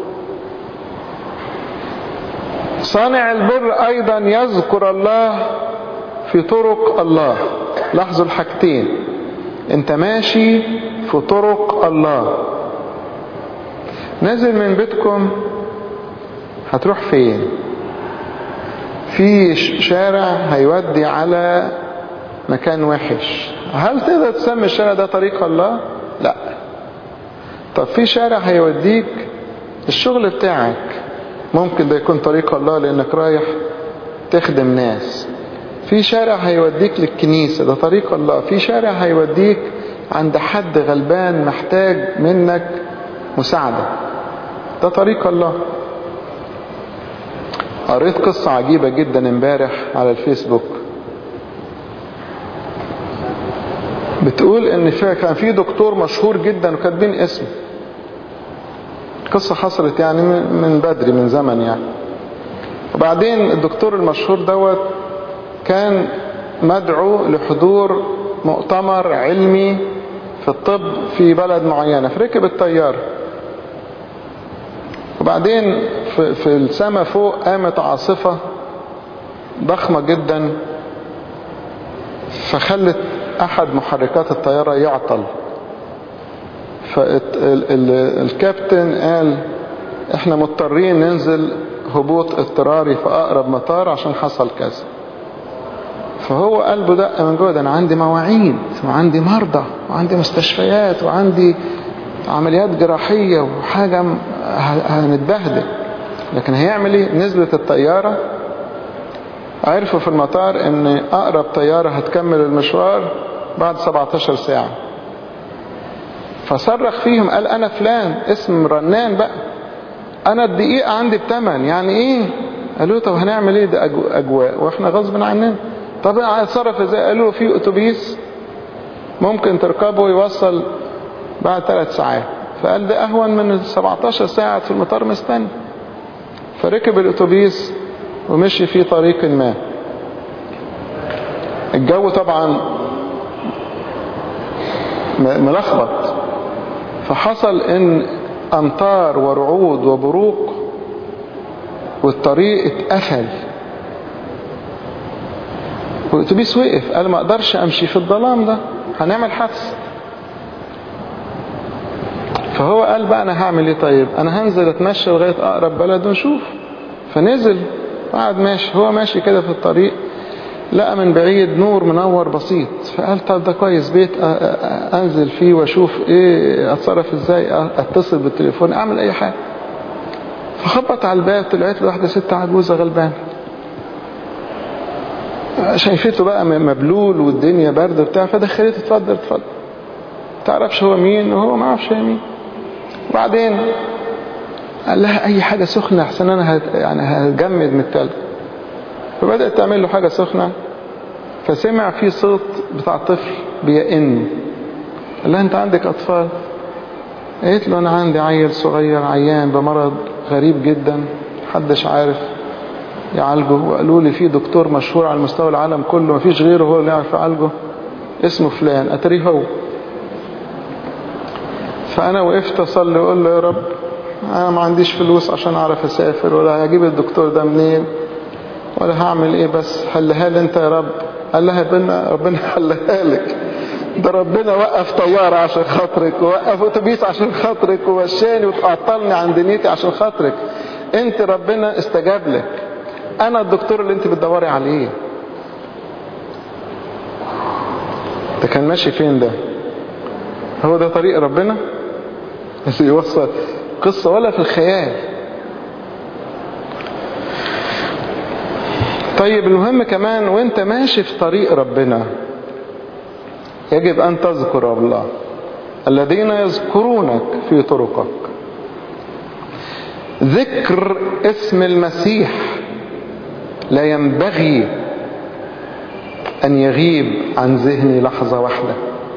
صانع البر ايضا يذكر الله في طرق الله لاحظوا الحاجتين انت ماشي في طرق الله نازل من بيتكم هتروح فين في شارع هيودي على مكان وحش هل تقدر تسمي الشارع ده طريق الله لا طب في شارع هيوديك الشغل بتاعك ممكن ده يكون طريق الله لانك رايح تخدم ناس في شارع هيوديك للكنيسة ده طريق الله في شارع هيوديك عند حد غلبان محتاج منك مساعدة ده طريق الله قريت قصة عجيبة جدا امبارح على الفيسبوك بتقول ان فيها كان في دكتور مشهور جدا وكاتبين اسمه قصة حصلت يعني من بدري من زمن يعني وبعدين الدكتور المشهور دوت كان مدعو لحضور مؤتمر علمي في الطب في بلد معينة فركب الطيارة وبعدين في, في السماء فوق قامت عاصفة ضخمة جدا فخلت أحد محركات الطيارة يعطل فالكابتن قال احنا مضطرين ننزل هبوط اضطراري في أقرب مطار عشان حصل كذا فهو قلبه دق من جوه ده انا عندي مواعيد وعندي مرضى وعندي مستشفيات وعندي عمليات جراحية وحاجة هنتبهدل لكن هيعمل ايه نزلت الطيارة عرفوا في المطار ان اقرب طيارة هتكمل المشوار بعد 17 ساعة فصرخ فيهم قال انا فلان اسم رنان بقى انا الدقيقة عندي بتمن يعني ايه قالوا طب هنعمل ايه ده اجواء واحنا غصب عننا طب هتصرف ازاي قالوا في اتوبيس ممكن تركبه ويوصل بعد ثلاث ساعات فقال ده اهون من 17 ساعة في المطار مستني فركب الاتوبيس ومشي في طريق ما الجو طبعا ملخبط فحصل ان امطار ورعود وبروق والطريق اتقفل والاتوبيس وقف قال ما اقدرش امشي في الظلام ده هنعمل حادث فهو قال بقى انا هعمل ايه طيب انا هنزل اتمشى لغاية اقرب بلد ونشوف فنزل قعد ماشي هو ماشي كده في الطريق لقى من بعيد نور منور بسيط فقال طب ده كويس بيت انزل فيه واشوف ايه اتصرف ازاي اتصل بالتليفون اعمل اي حاجة فخبط على الباب طلعت له واحدة ست عجوزة غلبانة شايفته بقى مبلول والدنيا برد وبتاع فدخلته اتفضل اتفضل تعرفش هو مين وهو ما عرفش هي مين وبعدين قال لها اي حاجة سخنة احسن انا هت يعني هتجمد من التلج فبدأت تعمل له حاجة سخنة فسمع في صوت بتاع طفل بيئن قال لها انت عندك اطفال قالت له انا عندي عيل صغير عيان بمرض غريب جدا محدش عارف يعالجه وقالوا لي في دكتور مشهور على مستوى العالم كله مفيش غيره هو اللي يعرف يعالجه اسمه فلان اتريه هو فانا وقفت اصلي واقول له يا رب انا ما عنديش فلوس عشان اعرف اسافر ولا هجيب الدكتور ده منين ولا هعمل ايه بس حلها لي انت يا رب قال لها ربنا ربنا حلها لك ده ربنا وقف طيارة عشان خاطرك ووقف اتوبيس عشان خاطرك ومشاني وتعطلني عن دنيتي عشان خاطرك انت ربنا استجاب لك انا الدكتور اللي انت بتدوري عليه ده كان ماشي فين ده هو ده طريق ربنا بس يوصل قصة ولا في الخيال طيب المهم كمان وانت ماشي في طريق ربنا يجب ان تذكر الله الذين يذكرونك في طرقك ذكر اسم المسيح لا ينبغي ان يغيب عن ذهني لحظة واحدة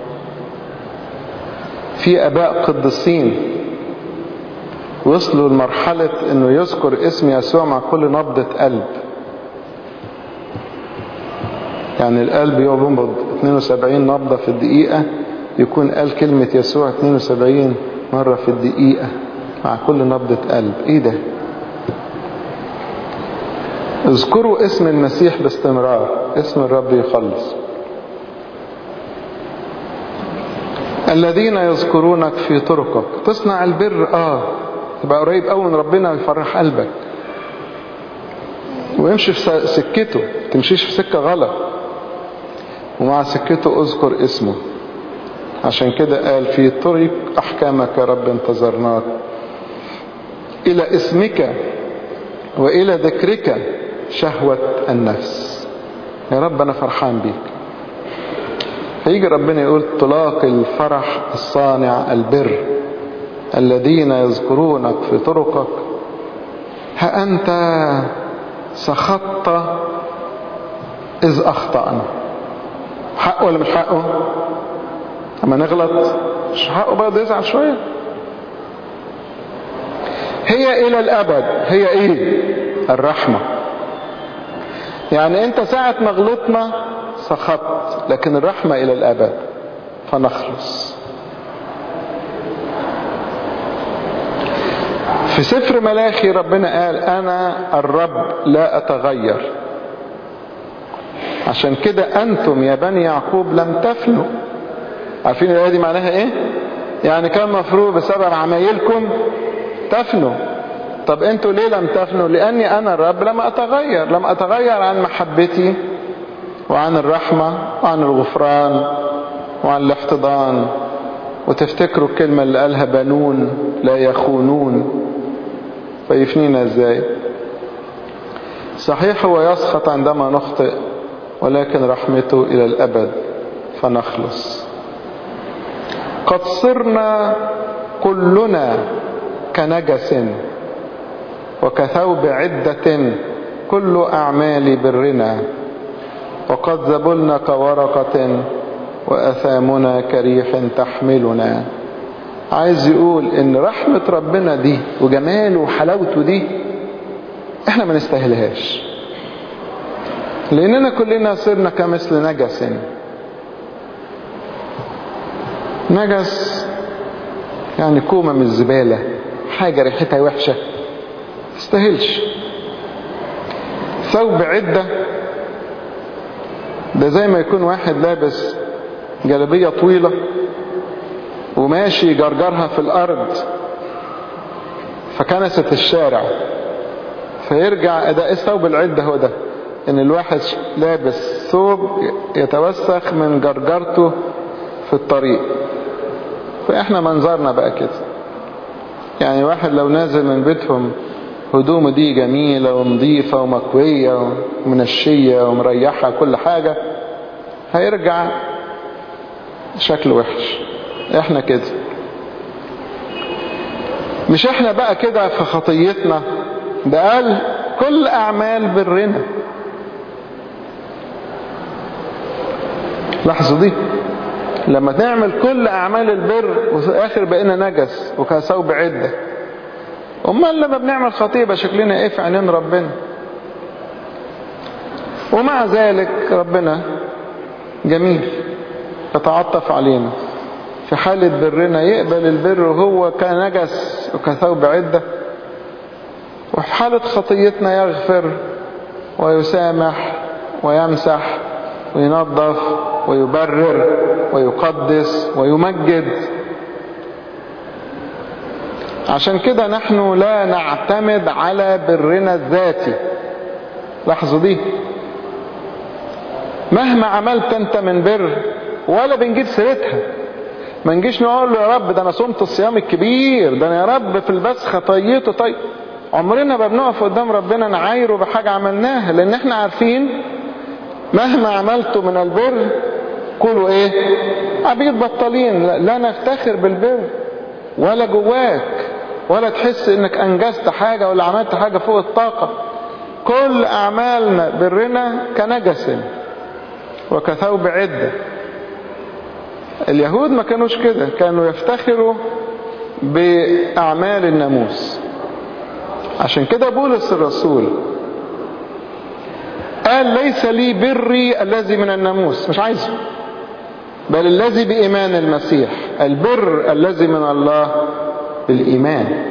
في اباء قدسين وصلوا لمرحلة انه يذكر اسم يسوع مع كل نبضة قلب يعني القلب ينبض 72 نبضة في الدقيقة يكون قال كلمة يسوع 72 مرة في الدقيقة مع كل نبضة قلب ايه ده اذكروا اسم المسيح باستمرار اسم الرب يخلص الذين يذكرونك في طرقك تصنع البر اه تبقى قريب قوي من ربنا ويفرح قلبك ويمشي في سكته تمشيش في سكة غلط ومع سكته اذكر اسمه عشان كده قال في طريق احكامك يا رب انتظرناك الى اسمك والى ذكرك شهوة النفس يا رب انا فرحان بيك فيجي ربنا يقول طلاق الفرح الصانع البر الذين يذكرونك في طرقك ها أنت سخطت إذ أخطأنا حقه ولا مش حقه أما نغلط مش حقه برضه يزعل شوية هي إلى الأبد هي إيه الرحمة يعني أنت ساعة ما غلطنا سخطت لكن الرحمة إلى الأبد فنخلص في سفر ملاخي ربنا قال أنا الرب لا أتغير عشان كده أنتم يا بني يعقوب لم تفنوا عارفين الآية دي معناها إيه؟ يعني كان مفروض بسبب عمايلكم تفنوا طب أنتوا ليه لم تفنوا؟ لأني أنا الرب لم أتغير لم أتغير عن محبتي وعن الرحمة وعن الغفران وعن الاحتضان وتفتكروا الكلمة اللي قالها بنون لا يخونون فيفنينا ازاي صحيح هو يسخط عندما نخطئ ولكن رحمته الى الابد فنخلص قد صرنا كلنا كنجس وكثوب عدة كل اعمال برنا وقد ذبلنا كورقة وأثامنا كريح تحملنا عايز يقول ان رحمة ربنا دي وجماله وحلاوته دي احنا ما نستاهلهاش لاننا كلنا صرنا كمثل نجس نجس يعني كومة من الزبالة حاجة ريحتها وحشة تستاهلش ثوب عدة ده زي ما يكون واحد لابس جلبية طويلة وماشي جرجرها في الأرض فكنست الشارع فيرجع ده الثوب العدة هو ده ان الواحد لابس ثوب يتوسخ من جرجرته في الطريق فاحنا منظرنا بقى كده يعني واحد لو نازل من بيتهم هدومه دي جميلة ونظيفة ومكوية ومنشية ومريحة كل حاجة هيرجع شكل وحش احنا كده مش احنا بقى كده في خطيتنا ده قال كل اعمال برنا لاحظوا دي لما نعمل كل اعمال البر وفي الاخر بقينا نجس وكثوب عده امال لما بنعمل خطيه يبقى شكلنا ايه في عينين ربنا ومع ذلك ربنا جميل يتعطف علينا في حالة برنا يقبل البر وهو كنجس وكثوب عدة وفي حالة خطيتنا يغفر ويسامح ويمسح وينظف ويبرر ويقدس ويمجد عشان كده نحن لا نعتمد على برنا الذاتي لاحظوا دي مهما عملت انت من بر ولا بنجيب سيرتها ما نجيش نقول له يا رب ده انا صمت الصيام الكبير ده انا يا رب في البسخه طيته طيب عمرنا ما بنقف قدام ربنا نعايره بحاجه عملناها لان احنا عارفين مهما عملته من البر قولوا ايه عبيد بطالين لا, لا نفتخر بالبر ولا جواك ولا تحس انك انجزت حاجة ولا عملت حاجة فوق الطاقة كل اعمالنا برنا كنجس وكثوب عدة اليهود ما كانوش كده كانوا يفتخروا باعمال الناموس عشان كده بولس الرسول قال ليس لي بري الذي من الناموس مش عايزه بل الذي بإيمان المسيح البر الذي من الله بالإيمان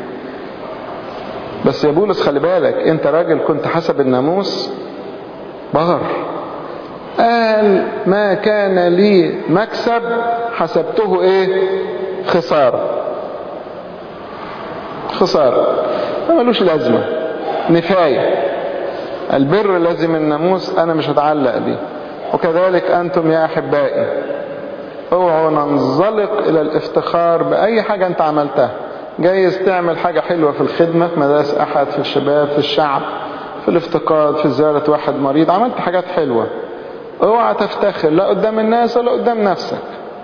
بس يا بولس خلي بالك انت راجل كنت حسب الناموس بغر قال ما كان لي مكسب حسبته ايه خسارة خسارة ما ملوش لازمة نفاية البر الذي من الناموس انا مش هتعلق بيه وكذلك انتم يا احبائي اوعوا ننزلق الى الافتخار باي حاجة انت عملتها جايز تعمل حاجة حلوة في الخدمة في مدارس احد في الشباب في الشعب في الافتقاد في زيارة واحد مريض عملت حاجات حلوة اوعى تفتخر لا قدام الناس ولا قدام نفسك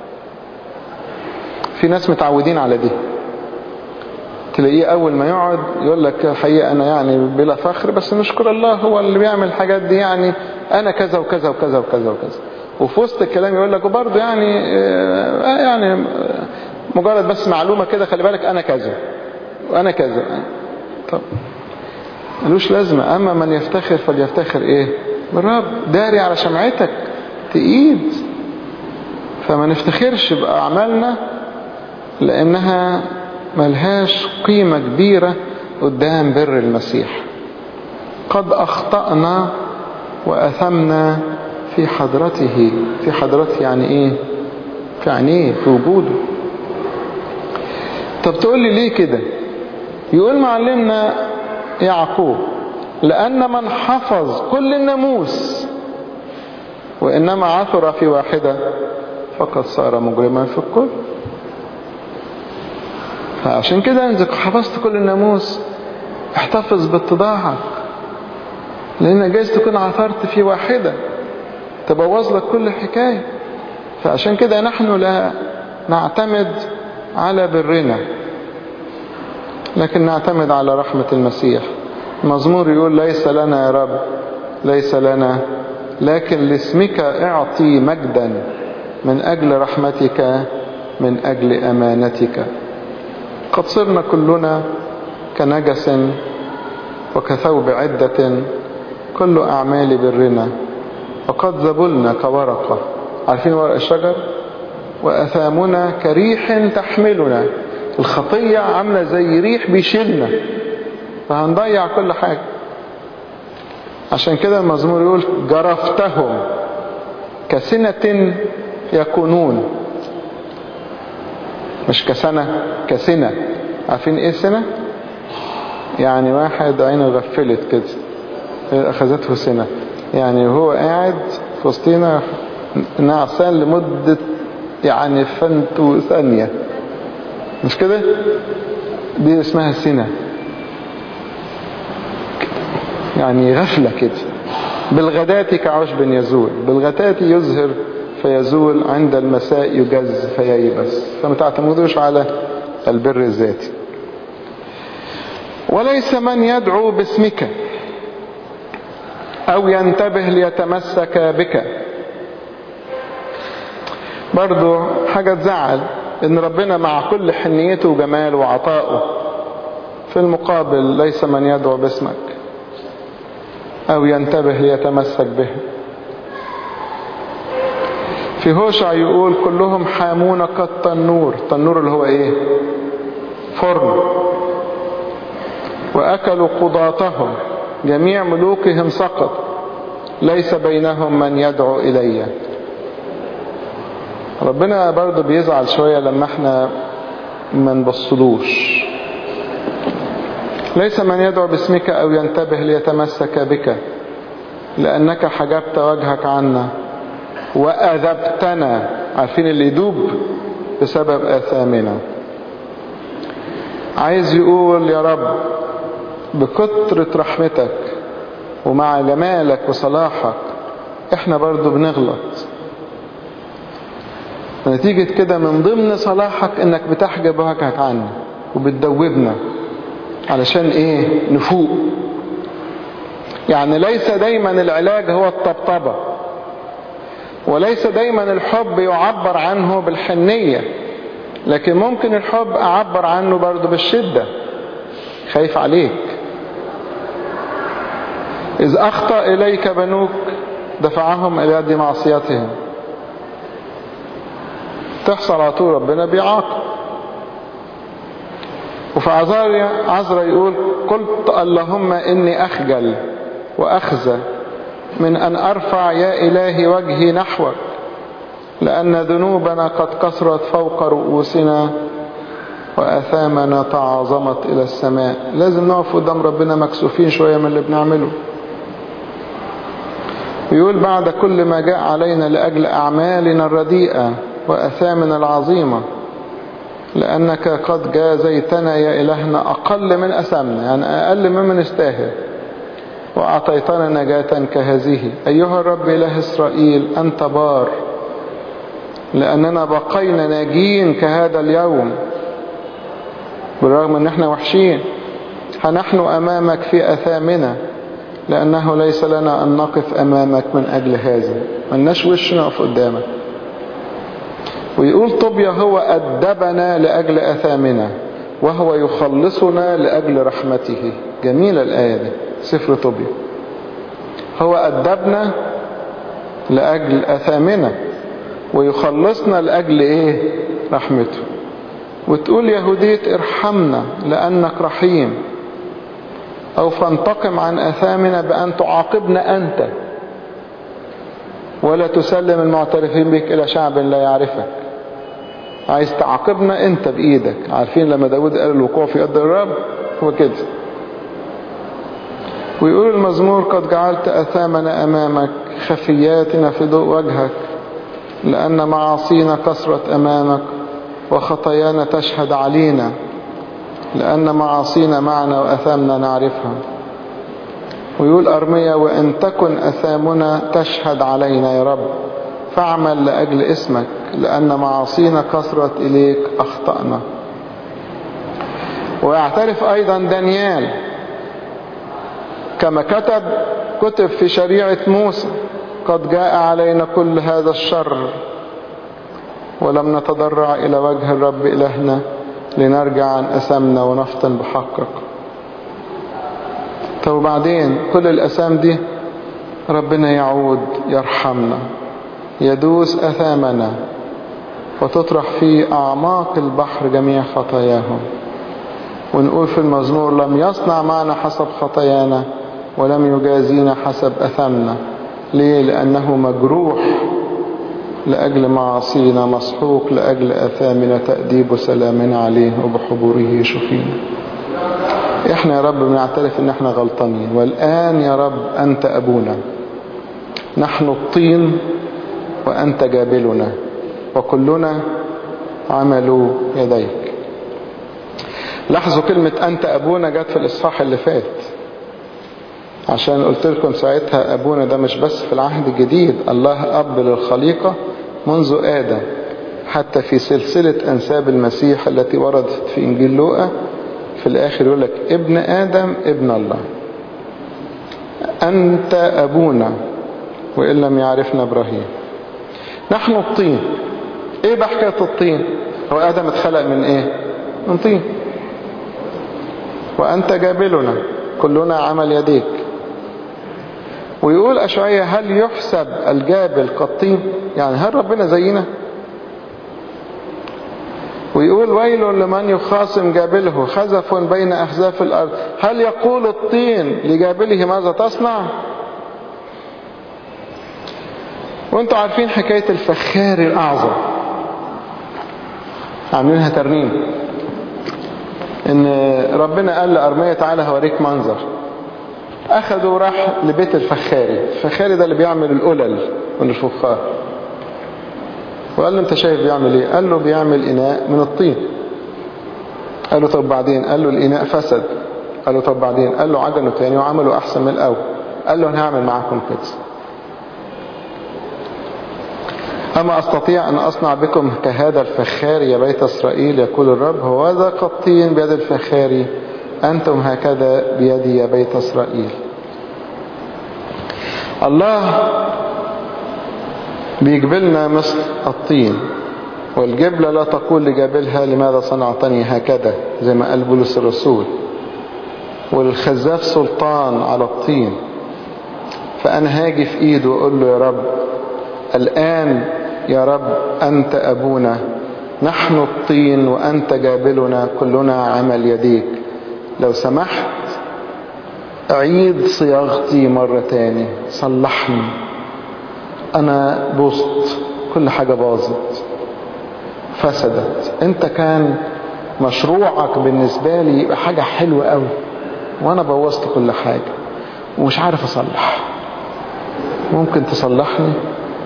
في ناس متعودين على دي تلاقيه اول ما يقعد يقول لك الحقيقة انا يعني بلا فخر بس نشكر الله هو اللي بيعمل الحاجات دي يعني انا كذا وكذا وكذا وكذا وكذا وفي وسط الكلام يقول لك وبرضه يعني آه يعني مجرد بس معلومة كده خلي بالك انا كذا وانا كذا طب ملوش لازمة اما من يفتخر فليفتخر ايه بالرب داري على شمعتك تقيد فما نفتخرش بأعمالنا لأنها ملهاش قيمة كبيرة قدام بر المسيح قد أخطأنا وأثمنا في حضرته في حضرته يعني إيه في عينيه في وجوده طب تقول لي ليه كده يقول معلمنا يعقوب لأن من حفظ كل الناموس وإنما عثر في واحدة فقد صار مجرما في الكل فعشان كده انك حفظت كل الناموس احتفظ باتضاعك لان جايز تكون عثرت في واحدة تبوظ لك كل الحكاية فعشان كده نحن لا نعتمد على برنا لكن نعتمد على رحمة المسيح المزمور يقول ليس لنا يا رب ليس لنا لكن لاسمك اعطي مجدا من أجل رحمتك من أجل أمانتك قد صرنا كلنا كنجس وكثوب عدة كل أعمال برنا وقد ذبلنا كورقة عارفين ورق الشجر وأثامنا كريح تحملنا الخطية عاملة زي ريح بيشيلنا فهنضيع كل حاجة عشان كده المزمور يقول جرفتهم كسنة يكونون مش كسنة كسنة عارفين ايه سنة يعني واحد عينه غفلت كده اخذته سنة يعني هو قاعد في وسطينا نعسان لمدة يعني فنتو ثانية مش كده دي اسمها سنة يعني غفلة كده بالغداة كعشب يزول بالغداة يزهر فيزول عند المساء يجز فييبس فما تعتمدوش على البر الذاتي وليس من يدعو باسمك او ينتبه ليتمسك بك برضو حاجة تزعل ان ربنا مع كل حنيته وجماله وعطائه في المقابل ليس من يدعو باسمك او ينتبه ليتمسك به في هوشع يقول كلهم حامون كالتنور التنور اللي هو ايه فرن واكلوا قضاتهم جميع ملوكهم سقط ليس بينهم من يدعو الي ربنا برضو بيزعل شوية لما احنا ما نبصلوش ليس من يدعو باسمك او ينتبه ليتمسك بك لانك حجبت وجهك عنا واذبتنا عارفين اللي يدوب بسبب اثامنا عايز يقول يا رب بكترة رحمتك ومع جمالك وصلاحك احنا برضو بنغلط نتيجة كده من ضمن صلاحك انك بتحجب وجهك عنا وبتدوبنا علشان ايه نفوق يعني ليس دايما العلاج هو الطبطبة وليس دايما الحب يعبر عنه بالحنية لكن ممكن الحب اعبر عنه برضه بالشدة خايف عليك إذ أخطأ إليك بنوك دفعهم إلى يد معصيتهم تحصل على طول ربنا بيعاقب وفي عزاريا عزرا يقول قلت اللهم إني أخجل وأخزى من أن أرفع يا إلهي وجهي نحوك لأن ذنوبنا قد كثرت فوق رؤوسنا وأثامنا تعاظمت إلى السماء لازم نقف قدام ربنا مكسوفين شوية من اللي بنعمله يقول بعد كل ما جاء علينا لأجل أعمالنا الرديئة وأثامنا العظيمة لأنك قد جازيتنا يا إلهنا أقل من أثامنا يعني أقل مما نستاهل وأعطيتنا نجاة كهذه أيها الرب إله إسرائيل أنت بار لأننا بقينا ناجين كهذا اليوم بالرغم أن احنا وحشين فنحن أمامك في أثامنا لأنه ليس لنا أن نقف أمامك من أجل هذا ملناش وش نقف قدامك ويقول طوبيا هو أدبنا لأجل أثامنا وهو يخلصنا لأجل رحمته جميلة الآية دي سفر طوبيا هو أدبنا لأجل أثامنا ويخلصنا لأجل إيه رحمته وتقول يهودية ارحمنا لأنك رحيم أو فانتقم عن أثامنا بأن تعاقبنا أنت ولا تسلم المعترفين بك إلى شعب لا يعرفك عايز تعاقبنا أنت بإيدك عارفين لما داود قال الوقوع في يد الرب هو كده ويقول المزمور قد جعلت أثامنا أمامك خفياتنا في ضوء وجهك لأن معاصينا كثرت أمامك وخطايانا تشهد علينا لأن معاصينا معنا وأثامنا نعرفها ويقول أرمية وإن تكن أثامنا تشهد علينا يا رب فاعمل لأجل اسمك لأن معاصينا كثرت إليك أخطأنا ويعترف أيضا دانيال كما كتب كتب في شريعة موسى قد جاء علينا كل هذا الشر ولم نتضرع إلى وجه الرب إلهنا لنرجع عن أسامنا ونفطن بحقك طب وبعدين كل الأسام دي ربنا يعود يرحمنا يدوس أثامنا وتطرح في أعماق البحر جميع خطاياهم ونقول في المزمور لم يصنع معنا حسب خطايانا ولم يجازينا حسب أثامنا ليه لأنه مجروح لأجل معاصينا مسحوق لأجل أثامنا تأديب سلامنا عليه وبحضوره شفينا احنا يا رب بنعترف ان احنا غلطانين والآن يا رب أنت أبونا نحن الطين وأنت جابلنا وكلنا عمل يديك لاحظوا كلمة أنت أبونا جت في الإصحاح اللي فات عشان قلت لكم ساعتها أبونا ده مش بس في العهد الجديد الله أب للخليقة منذ آدم حتى في سلسلة أنساب المسيح التي وردت في إنجيل لوقا في الآخر يقول لك ابن آدم ابن الله أنت أبونا وإن لم يعرفنا إبراهيم نحن الطين إيه بقى حكاية الطين هو آدم اتخلق من إيه من طين وأنت جابلنا كلنا عمل يديك ويقول أشعية هل يحسب الجابل كالطين يعني هل ربنا زينا ويقول ويل لمن يخاصم جابله خزف بين أخزاف الأرض هل يقول الطين لجابله ماذا تصنع وانتوا عارفين حكاية الفخار الأعظم عاملينها ترنيم ان ربنا قال لأرمية تعالى هوريك منظر اخذوا راح لبيت الفخاري الفخاري ده اللي بيعمل القلل من الفخار وقال له انت شايف بيعمل ايه قال له بيعمل اناء من الطين قال له طب بعدين قال له الاناء فسد قال له طب بعدين قال له عجنه تاني وعمله احسن من الاول قال له انا هعمل معاكم كده أما أستطيع أن أصنع بكم كهذا الفخار يا بيت إسرائيل يقول الرب هو ذا قطين بيد الفخار أنتم هكذا بيدي يا بيت إسرائيل الله بيجبلنا مثل الطين والجبلة لا تقول لجابلها لماذا صنعتني هكذا زي ما قال بولس الرسول والخزاف سلطان على الطين فأنا هاجي في إيده وأقول له يا رب الآن يا رب أنت أبونا نحن الطين وأنت جابلنا كلنا عمل يديك لو سمحت أعيد صياغتي مرة تاني صلحني أنا بوظت كل حاجة باظت فسدت أنت كان مشروعك بالنسبة لي يبقى حاجة حلوة قوي وأنا بوظت كل حاجة ومش عارف أصلح ممكن تصلحني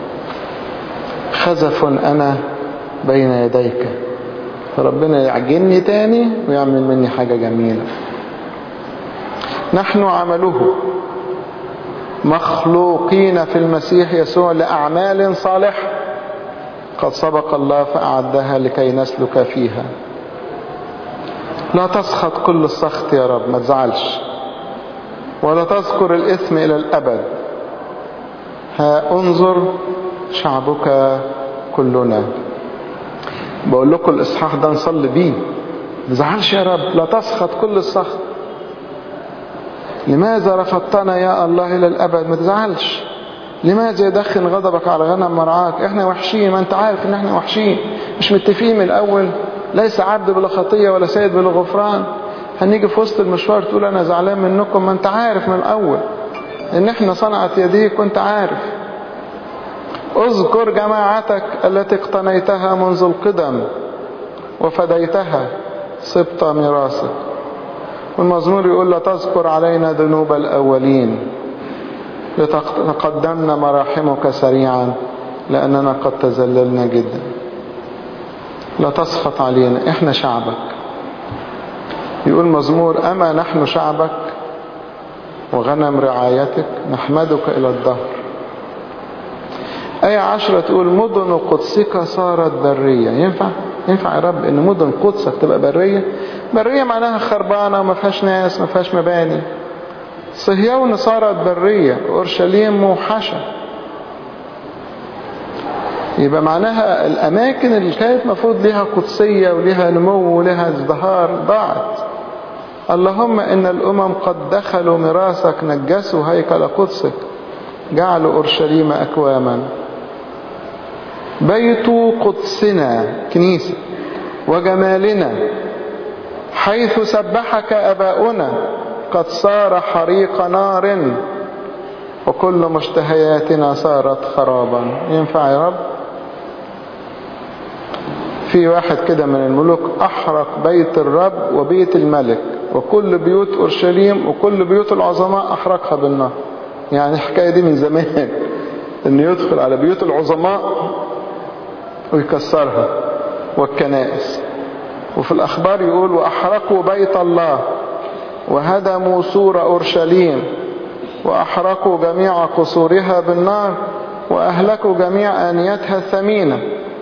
خزف أنا بين يديك فربنا يعجني تاني ويعمل مني حاجة جميلة نحن عمله مخلوقين في المسيح يسوع لأعمال صالحة قد سبق الله فأعدها لكي نسلك فيها لا تسخط كل السخط يا رب ما تزعلش ولا تذكر الإثم إلى الأبد ها انظر شعبك كلنا بقول لكم الإصحاح ده نصلي بيه ما تزعلش يا رب لا تسخط كل السخط لماذا رفضتنا يا الله إلى الأبد ما تزعلش لماذا يدخن غضبك على غنم مرعاك احنا وحشين ما انت عارف ان احنا وحشين مش متفقين من الاول ليس عبد بلا خطية ولا سيد بلا غفران هنيجي في وسط المشوار تقول انا زعلان منكم ما انت عارف من الاول ان احنا صنعت يديك وانت عارف اذكر جماعتك التي اقتنيتها منذ القدم وفديتها سبط ميراثك والمزمور يقول لا تذكر علينا ذنوب الأولين لتقدمنا مراحمك سريعا لأننا قد تزللنا جدا لا تسخط علينا احنا شعبك يقول مزمور أما نحن شعبك وغنم رعايتك نحمدك إلى الدهر آية عشرة تقول مدن قدسك صارت برية ينفع؟ ينفع يا رب ان مدن قدسك تبقى برية برية معناها خربانة وما فيهاش ناس ما فيهاش مباني صهيون صارت برية اورشليم موحشة يبقى معناها الاماكن اللي كانت مفروض لها قدسية ولها نمو ولها ازدهار ضاعت اللهم ان الامم قد دخلوا ميراثك نجسوا هيكل قدسك جعلوا اورشليم اكواما بيت قدسنا كنيسة وجمالنا حيث سبحك أباؤنا قد صار حريق نار وكل مشتهياتنا صارت خرابا ينفع يا رب في واحد كده من الملوك أحرق بيت الرب وبيت الملك وكل بيوت أورشليم وكل بيوت العظماء أحرقها بالنار يعني الحكاية دي من زمان أن يدخل على بيوت العظماء ويكسرها والكنائس وفي الأخبار يقول وأحرقوا بيت الله وهدموا سور أورشليم وأحرقوا جميع قصورها بالنار وأهلكوا جميع آنيتها الثمينة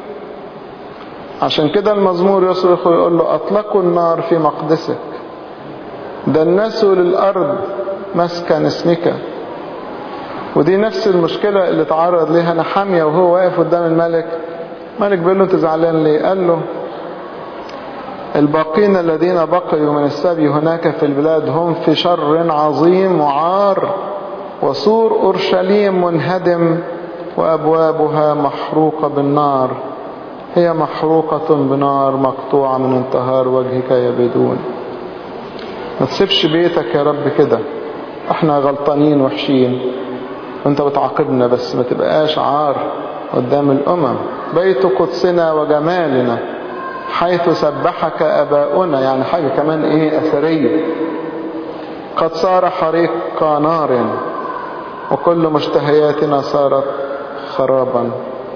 عشان كده المزمور يصرخ ويقول له أطلقوا النار في مقدسك دنسوا للأرض مسكن اسمك ودي نفس المشكلة اللي تعرض ليها نحامية وهو واقف قدام الملك الملك بيقول له انت زعلان ليه قال له الباقين الذين بقيوا من السبي هناك في البلاد هم في شر عظيم وعار وسور أورشليم منهدم وأبوابها محروقة بالنار هي محروقة بنار مقطوعة من انتهار وجهك يبدون ما تسيبش بيتك يا رب كده احنا غلطانين وحشين وانت بتعاقبنا بس ما تبقاش عار قدام الامم بيت قدسنا وجمالنا حيث سبحك اباؤنا يعني حاجة كمان ايه اثرية قد صار حريق نار وكل مشتهياتنا صارت خرابا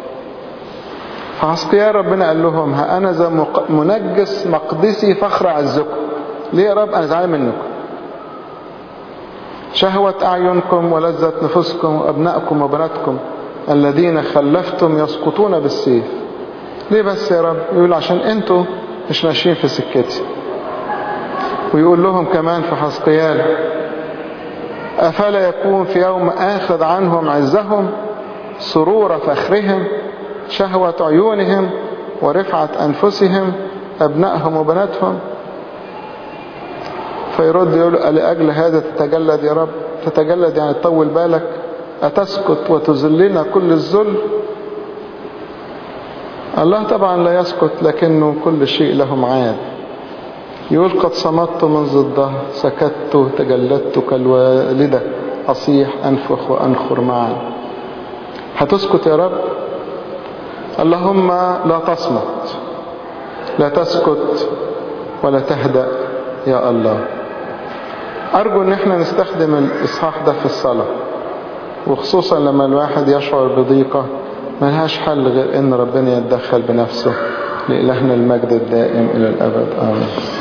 فعسقيا ربنا قال لهم ها انا ذا منجس مقدسي فخر عزكم ليه يا رب انا زعلان منكم شهوة أعينكم ولذة نفوسكم وأبنائكم وبناتكم الذين خلفتم يسقطون بالسيف ليه بس يا رب يقول عشان انتوا مش ماشيين في سكتي ويقول لهم كمان في حسقيال أفلا يكون في يوم آخذ عنهم عزهم سرور فخرهم شهوة عيونهم ورفعة أنفسهم أبنائهم وبناتهم فيرد يقول لأجل هذا تتجلد يا رب تتجلد يعني تطول بالك أتسكت وتذلنا كل الذل الله طبعا لا يسكت لكنه كل شيء له معاد يقول قد صمت منذ الظهر سكت تجلدت كالوالدة أصيح أنفخ وأنخر معا هتسكت يا رب اللهم لا تصمت لا تسكت ولا تهدأ يا الله أرجو أن احنا نستخدم الإصحاح ده في الصلاة وخصوصا لما الواحد يشعر بضيقة ملهاش حل غير أن ربنا يتدخل بنفسه لإلهنا المجد الدائم إلى الأبد آمين